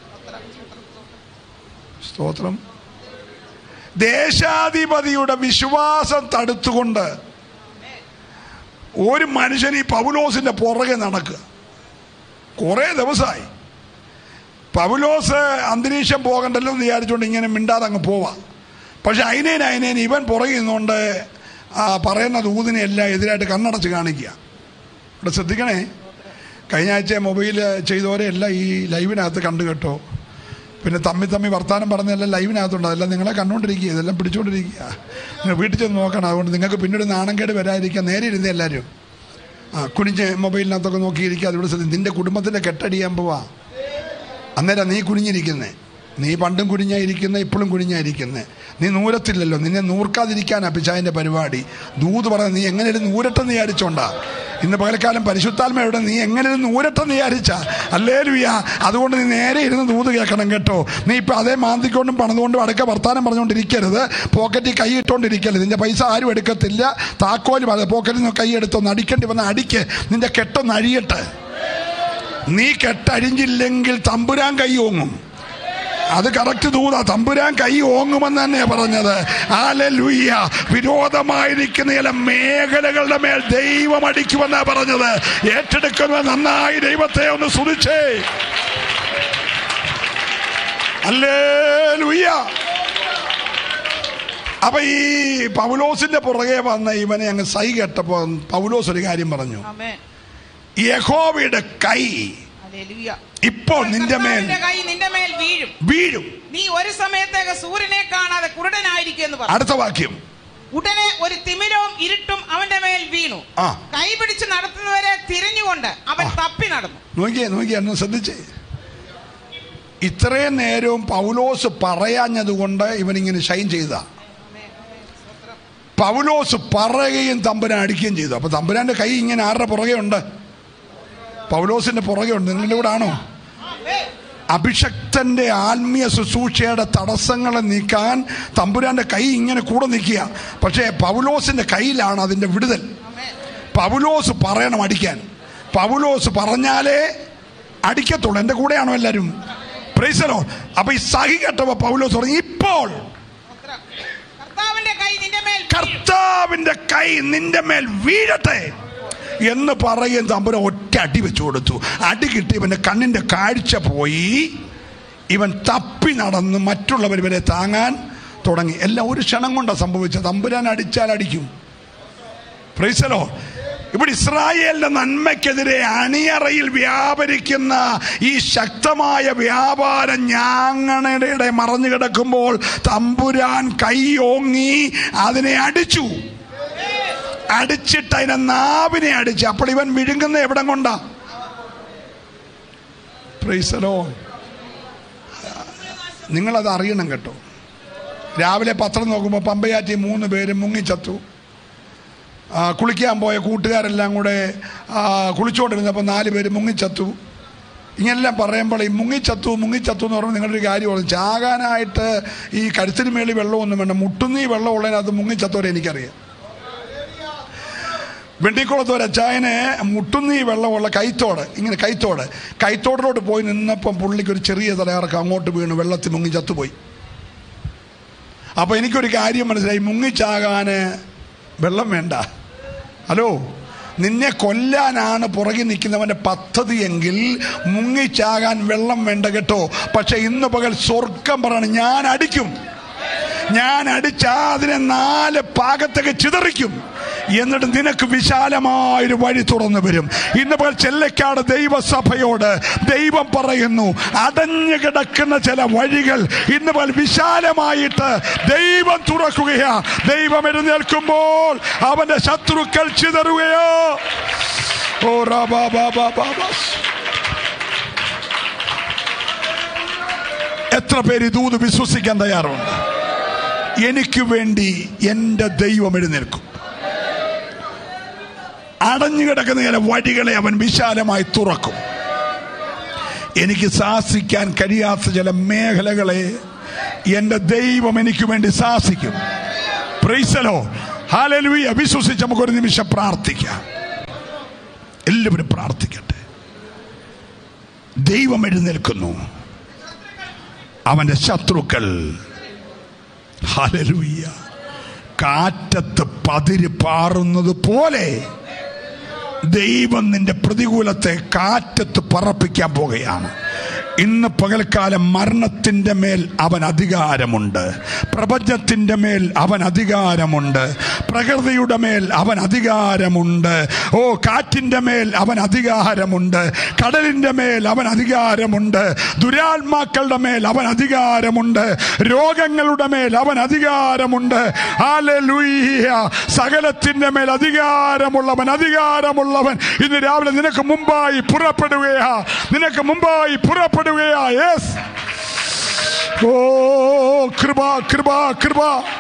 സ്തോത്രം ദേശാധിപതിയുടെ വിശ്വാസം തടുത്തുകൊണ്ട് ഒരു മനുഷ്യൻ ഈ പൗലോസിന്റെ പുറകെ നടക്കുക കുറേ ദിവസമായി പൗലോസ് അന്തരീക്ഷം പോകണ്ടല്ലോ എന്ന് വിചാരിച്ചുകൊണ്ട് ഇങ്ങനെ മിണ്ടാതെ അങ്ങ് പോവാം പക്ഷെ അയിനേൻ അയിനേൻ ഇവൻ പുറകിൽ നിന്നുകൊണ്ട് ആ പറയുന്ന ദൂതിനെ എല്ലാം എതിരായിട്ട് കണ്ണടച്ച് കാണിക്കുക ഇവിടെ ശ്രദ്ധിക്കണേ കഴിഞ്ഞ ആഴ്ച മൊബൈൽ ചെയ്തവരെ എല്ലാം ഈ ലൈവിനകത്ത് കണ്ടു കേട്ടോ പിന്നെ തമ്മി തമ്മി വർത്താനം പറഞ്ഞെല്ലാം ലൈവിനകത്തുണ്ട് അതെല്ലാം നിങ്ങളെ കണ്ടുകൊണ്ടിരിക്കുക ഇതെല്ലാം പിടിച്ചുകൊണ്ടിരിക്കുക നിങ്ങൾ വീട്ടിൽ ചെന്ന് നോക്കണം അതുകൊണ്ട് നിങ്ങൾക്ക് പിന്നീട് നാണംകേട് വരാതിരിക്കാൻ നേരെ ഇരുന്നേ എല്ലാവരും ആ കുനിഞ്ഞ് മൊബൈലിനകത്തൊക്കെ നോക്കിയിരിക്കുക അതിവിടെ ശ്രദ്ധ നിന്റെ കുടുംബത്തിൻ്റെ കെട്ടടിയാൻ പോവാ അന്നേരം നീ കുനിഞ്ഞിരിക്കുന്നേ നീ പണ്ടും കുനിഞ്ഞായിരിക്കുന്നേ ഇപ്പോഴും കുനിഞ്ഞായിരിക്കുന്നേ നീ നൂരത്തില്ലല്ലോ നിന്നെ നൂർക്കാതിരിക്കാനാ പിശാവിൻ്റെ പരിപാടി ദൂത് പറഞ്ഞ നീ എങ്ങനെ നൂരട്ടെന്ന് വിചാരിച്ചോണ്ടാ ഇന്ന് പകൽക്കാലം പരിശുദ്ധാത്മയുടെ നീ എങ്ങനെ നൂരട്ടെന്ന് വിചാരിച്ച അല്ലേ ലുയ്യ അതുകൊണ്ട് നീ നേരെ ഇരുന്ന് ദൂത് കേൾക്കണം കേട്ടോ നീ ഇപ്പം അതേ മാന്തിക്കൊണ്ടും പണിതുകൊണ്ടും അടുക്ക വർത്താനം പറഞ്ഞുകൊണ്ടിരിക്കരുത് പോക്കറ്റിൽ കൈ ഇട്ടുകൊണ്ടിരിക്കരുത് നിന്റെ പൈസ ആരും എടുക്കത്തില്ല താക്കോലും അത് പോക്കറ്റിൽ നിന്ന് കൈ എടുത്തൊന്ന് അടിക്കേണ്ടി വന്ന അടിക്ക് നിന്റെ കെട്ടൊന്ന് അഴിയട്ടെ നീ കെട്ടഴിഞ്ഞില്ലെങ്കിൽ തമ്പുരാൻ കൈ ഓങ്ങും അത് കറക്റ്റ് ദൂത തമ്പുരാൻ കൈ ഓങ്ങുമെന്ന് തന്നെയാ പറഞ്ഞത് ആലലുയ്യ വിരോധമായിരിക്കുന്ന ചില മേഖലകളുടെ മേൽ ദൈവം അടിക്കുമെന്നാ പറഞ്ഞത് ഏറ്റെടുക്കുന്ന നന്നായി ദൈവത്തെ ഒന്ന് സുതിച്ചേ അല്ലേലുയ്യ അപ്പൊ ഈ പൗലോസിന്റെ പുറകെ വന്ന ഇവനെ അങ്ങ് സൈ കേട്ടപ്പോ പൗലോസ് ഒരു കാര്യം പറഞ്ഞു ആമേൻ യഹോവയുടെ കൈ ഹല്ലേലൂയ ഇപ്പോൾ നിന്റെ മേൽ കർത്താവിന്റെ കൈ നിന്റെ മേൽ വീഴും വീഴും നീ ഒരു സമയത്തേക്ക് സൂര്യനെ കാണാതെ കുരുടനായിരിക്കും എന്ന് പറഞ്ഞു അടുത്ത വാക്യം ഉടനെ ഒരു തിമിരവും ഇരുട്ടും അവന്റെ മേൽ വീണു ആ കൈ പിടിച്ച് നടത്തുന്നവരെ തിരിഞ്ഞുകൊണ്ട് അവൻ തപ്പി നടന്നു നോക്കിയേ നോക്കിയേ ഒന്ന് ശ്രദ്ധിച്ചേ ഇത്രയും നേരവും പൗലോസ് പറയാഞ്ഞതുകൊണ്ട് ഇവനിങ്ങനെ ഷൈൻ ചെയ്ത പൗലോസ് പറയുകയും തമ്പുരാൻ അടിക്കുകയും ചെയ്തു അപ്പൊ തമ്പുരാന്റെ കൈ ഇങ്ങനെ ആരുടെ പുറകെ ഉണ്ട് പൗലോസിന്റെ പുറകെ ഉണ്ട് നിങ്ങളുടെ കൂടെ ആണോ അഭിഷക്തന്റെ ആത്മീയ ശുശ്രൂഷയുടെ തടസ്സങ്ങളെ നീക്കാൻ തമ്പുരാന്റെ കൈ ഇങ്ങനെ കൂടെ നിൽക്കുക പക്ഷേ പൗലോസിന്റെ കയ്യിലാണ് അതിന്റെ വിടുതൽ പൗലോസ് പറയണം അടിക്കാൻ പൗലോസ് പറഞ്ഞാലേ അടിക്കത്തുള്ളൂ എൻ്റെ കൂടെയാണോ എല്ലാവരും പ്രൈസലോ അപ്പൊ ഈ സഹി കേട്ടപ്പോ പൗലോസ് പറഞ്ഞു ഇപ്പോൾ കർത്താവിന്റെ കൈ നിന്റെ മേൽ വീഴും. കർത്താവിന്റെ കൈ നിന്റെ മേൽ വീഴട്ടെ എന്ന് പറയും തമ്പുരാൻ ഒറ്റ അടി വെച്ചു കൊടുത്തു അടി കിട്ടി ഇവന്റെ കണ്ണിന്റെ കാഴ്ച പോയി ഇവൻ തപ്പി നടന്ന് മറ്റുള്ളവർ ഇവരെ താങ്ങാൻ തുടങ്ങി എല്ലാം ഒരു ക്ഷണം കൊണ്ടാണ് സംഭവിച്ചത് തമ്പുരാൻ അടിച്ചാൽ അടിക്കും പ്രൈസലോ ഇവിടെ ഇസ്രായേലിന്റെ നന്മയ്ക്കെതിരെ അണിയറയിൽ വ്യാപരിക്കുന്ന ഈ ശക്തമായ വ്യാപാരം ഞാങ്ങണയുടെ മറഞ്ഞു കിടക്കുമ്പോൾ തമ്പുരാൻ കൈ ഓങ്ങി അതിനെ അടിച്ചു അടിച്ചിട്ട് അതിനെ നാവിനെ അടിച്ചു അപ്പോൾ ഇവൻ വിഴുങ്ങുന്ന എവിടം കൊണ്ടാ പ്രൈസലോ നിങ്ങളത് അറിയണം കേട്ടോ രാവിലെ പത്രം നോക്കുമ്പോൾ പമ്പയാറ്റി മൂന്ന് പേര് മുങ്ങിച്ചത്തു ആ, കുളിക്കാൻ പോയ കൂട്ടുകാരെല്ലാം കൂടെ ആ, കുളിച്ചുകൊണ്ടിരുന്നപ്പോൾ നാല് പേര് മുങ്ങിച്ചത്തു ഇങ്ങനെല്ലാം പറയുമ്പോൾ ഈ മുങ്ങിച്ചത്തു മുങ്ങിച്ചത്തു എന്ന് പറയുമ്പോൾ നിങ്ങളൊരു കാര്യം പറഞ്ഞു ചാകാനായിട്ട് ഈ കരുത്തിന് മേളി വെള്ളമൊന്നും വേണ്ട മുട്ടുന്നീ വെള്ളം ഉള്ളതിനകത്ത് മുങ്ങിച്ചത്തോരെ എനിക്കറിയാം വെണ്ടിക്കുളത്ത് ഒരു അച്ചായന് മുട്ടുന്നീ വെള്ളമുള്ള കൈത്തോട് ഇങ്ങനെ കൈത്തോട് കൈത്തോടിലോട്ട് പോയി നിന്നപ്പം പുള്ളിക്ക് ഒരു ചെറിയ തലയിറക്കം അങ്ങോട്ട് വീണ് വെള്ളത്തിൽ മുങ്ങി ചത്തുപോയി അപ്പോൾ എനിക്കൊരു കാര്യം മനസ്സിലായി മുങ്ങിച്ചാകാന് വെള്ളം വേണ്ട ഹലോ നിന്നെ കൊല്ലാനാണ് പുറകിൽ നിൽക്കുന്നവന്റെ പദ്ധതിയെങ്കിൽ മുങ്ങിച്ചാകാൻ വെള്ളം വേണ്ട കേട്ടോ പക്ഷെ ഇന്ന് പകൽ സ്വർഗം പറയണം ഞാൻ അടിക്കും ഞാൻ അടിച്ചാ അതിനെ നാല് പാകത്തേക്ക് ചിതറിക്കും എന്നിട്ട് നിനക്ക് വിശാലമായൊരു വഴി തുറന്നു വരും ഇന്ന് പകൽ ചെല്ലക്കാട് ദൈവസഭയോട് ദൈവം പറയുന്നു അടഞ്ഞു കിടക്കുന്ന ചില വഴികൾ ഇന്ന് പകൽ വിശാലമായിട്ട് ദൈവം തുറക്കുകയാ ദൈവം എഴുന്നേൽക്കുമ്പോൾ അവന്റെ ശത്രുക്കൾ ചിതറുകയോ ഓ റാബാ ബാബാ ബാബാ എത്ര പേര് ഇതൂത് വിശ്വസിക്കാൻ തയ്യാറുണ്ട് എനിക്ക് വേണ്ടി എൻ്റെ ദൈവം എഴുന്നേൽക്കും അടഞ്ഞു കിടക്കുന്ന ചില വഴികളെ അവൻ വിശാലമായി തുറക്കും എനിക്ക് സാഹസിക്കാൻ കഴിയാത്ത ചില മേഖലകളെ എൻ്റെ ദൈവം എനിക്ക് വേണ്ടി സാഹസിക്കും പ്രൈസലോ ഹാലലുയ വിശ്വസിച്ച് നമുക്കൊരു നിമിഷം പ്രാർത്ഥിക്കാം എല്ലാവരും പ്രാർത്ഥിക്കട്ടെ ദൈവം എഴുന്നേൽക്കുന്നു അവന്റെ ശത്രുക്കൾ ഹല്ലേലൂയ കാറ്റത്ത് പതിര് പാറുന്നത് പോലെ ദൈവം നിന്റെ പ്രതികൂലത്തെ കാറ്റത്ത് പറപ്പിക്കാൻ പോകുകയാണ് ഇന്ന് പകൽക്കാലം മരണത്തിൻ്റെ മേൽ അവൻ അധികാരമുണ്ട് പ്രപഞ്ചത്തിൻ്റെ മേൽ അവൻ അധികാരമുണ്ട് പ്രകൃതിയുടെ മേൽ അവൻ അധികാരമുണ്ട് ഓ കാറ്റിൻ്റെ മേൽ അവൻ അധികാരമുണ്ട് കടലിൻ്റെ മേൽ അവൻ അധികാരമുണ്ട് ദുരാത്മാക്കളുടെ മേൽ അവൻ അധികാരമുണ്ട് രോഗങ്ങളുടെ മേൽ അവൻ അധികാരമുണ്ട് ഹല്ലേലൂയ സകലത്തിൻ്റെ മേൽ അധികാരമുള്ളവൻ അധികാരമുള്ളവൻ ഇന്ന് രാവിലെ നിനക്ക് മുമ്പായി പുറപ്പെടുകയാ നിനക്ക് മുമ്പായി പുറപ്പെടുകയാ യെസ് ഓ കൃപ കൃപ കൃപ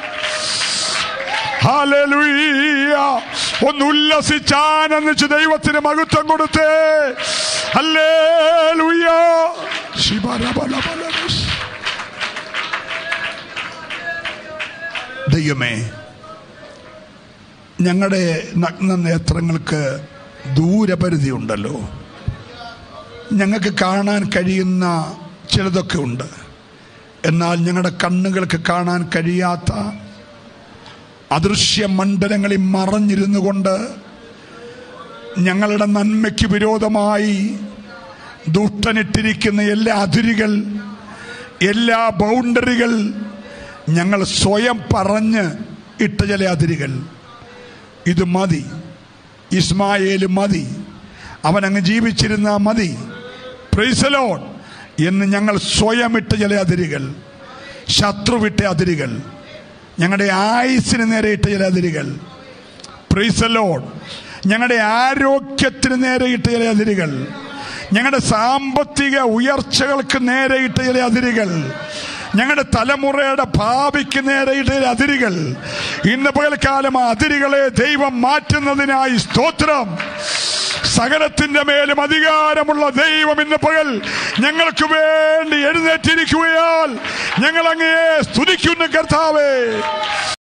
ഹല്ലേലൂയ ഒന്ന് ഉല്ലസിച്ച് ആനന്ദിച്ച് ദൈവത്തിന് മഹത്വം കൊടുത്തേ ഹല്ലേലൂയ ശിവരബലബലബസ്. ദൈവമേ ഞങ്ങളുടെ നഗ്ന നേത്രങ്ങൾക്ക് ദൂരപരിധി ഉണ്ടല്ലോ ഞങ്ങൾക്ക് കാണാൻ കഴിയുന്ന ചിലതൊക്കെ ഉണ്ട് എന്നാൽ ഞങ്ങളുടെ കണ്ണുകൾക്ക് കാണാൻ കഴിയാത്ത അദൃശ്യ മണ്ഡലങ്ങളിൽ മറഞ്ഞിരുന്നു കൊണ്ട് ഞങ്ങളുടെ നന്മയ്ക്ക് വിരോധമായി ദുഷ്ടനിട്ടിരിക്കുന്ന എല്ലാ അതിരുകൾ എല്ലാ ബൗണ്ടറികൾ ഞങ്ങൾ സ്വയം പറഞ്ഞ് ഇട്ട ചില അതിരുകൾ ഇത് മതി ഇസ്മായേൽ മതി അവൻ അങ്ങ് ജീവിച്ചിരുന്ന മതി പ്രൈസലോൺ എന്ന് ഞങ്ങൾ സ്വയം ഇട്ട ചില അതിരുകൾ ശത്രുവിട്ട അതിരുകൾ ഞങ്ങളുടെ ആയുസിന് നേരെ ഇട്ട ചില അതിരുകൾ പ്രീസലോൺ ഞങ്ങളുടെ ആരോഗ്യത്തിന് നേരെ ഇട്ട ചില അതിരുകൾ ഞങ്ങളുടെ സാമ്പത്തിക ഉയർച്ചകൾക്ക് നേരെ ഇട്ട ചില അതിരുകൾ ഞങ്ങളുടെ തലമുറയുടെ ഭാവിക്ക് നേരെ ഇട്ട ചില അതിരുകൾ ഇന്ന് പകൽക്കാലം ആ അതിരുകളെ ദൈവം മാറ്റുന്നതിനായി സ്തോത്രം സകലത്തിന്റെ മേലും അധികാരമുള്ള ദൈവം ഇന്ന് പകൽ ഞങ്ങൾക്ക് വേണ്ടി എഴുന്നേറ്റിരിക്കുകയാൽ ഞങ്ങൾ അങ്ങയെ സ്തുതിക്കുന്നു കർത്താവേ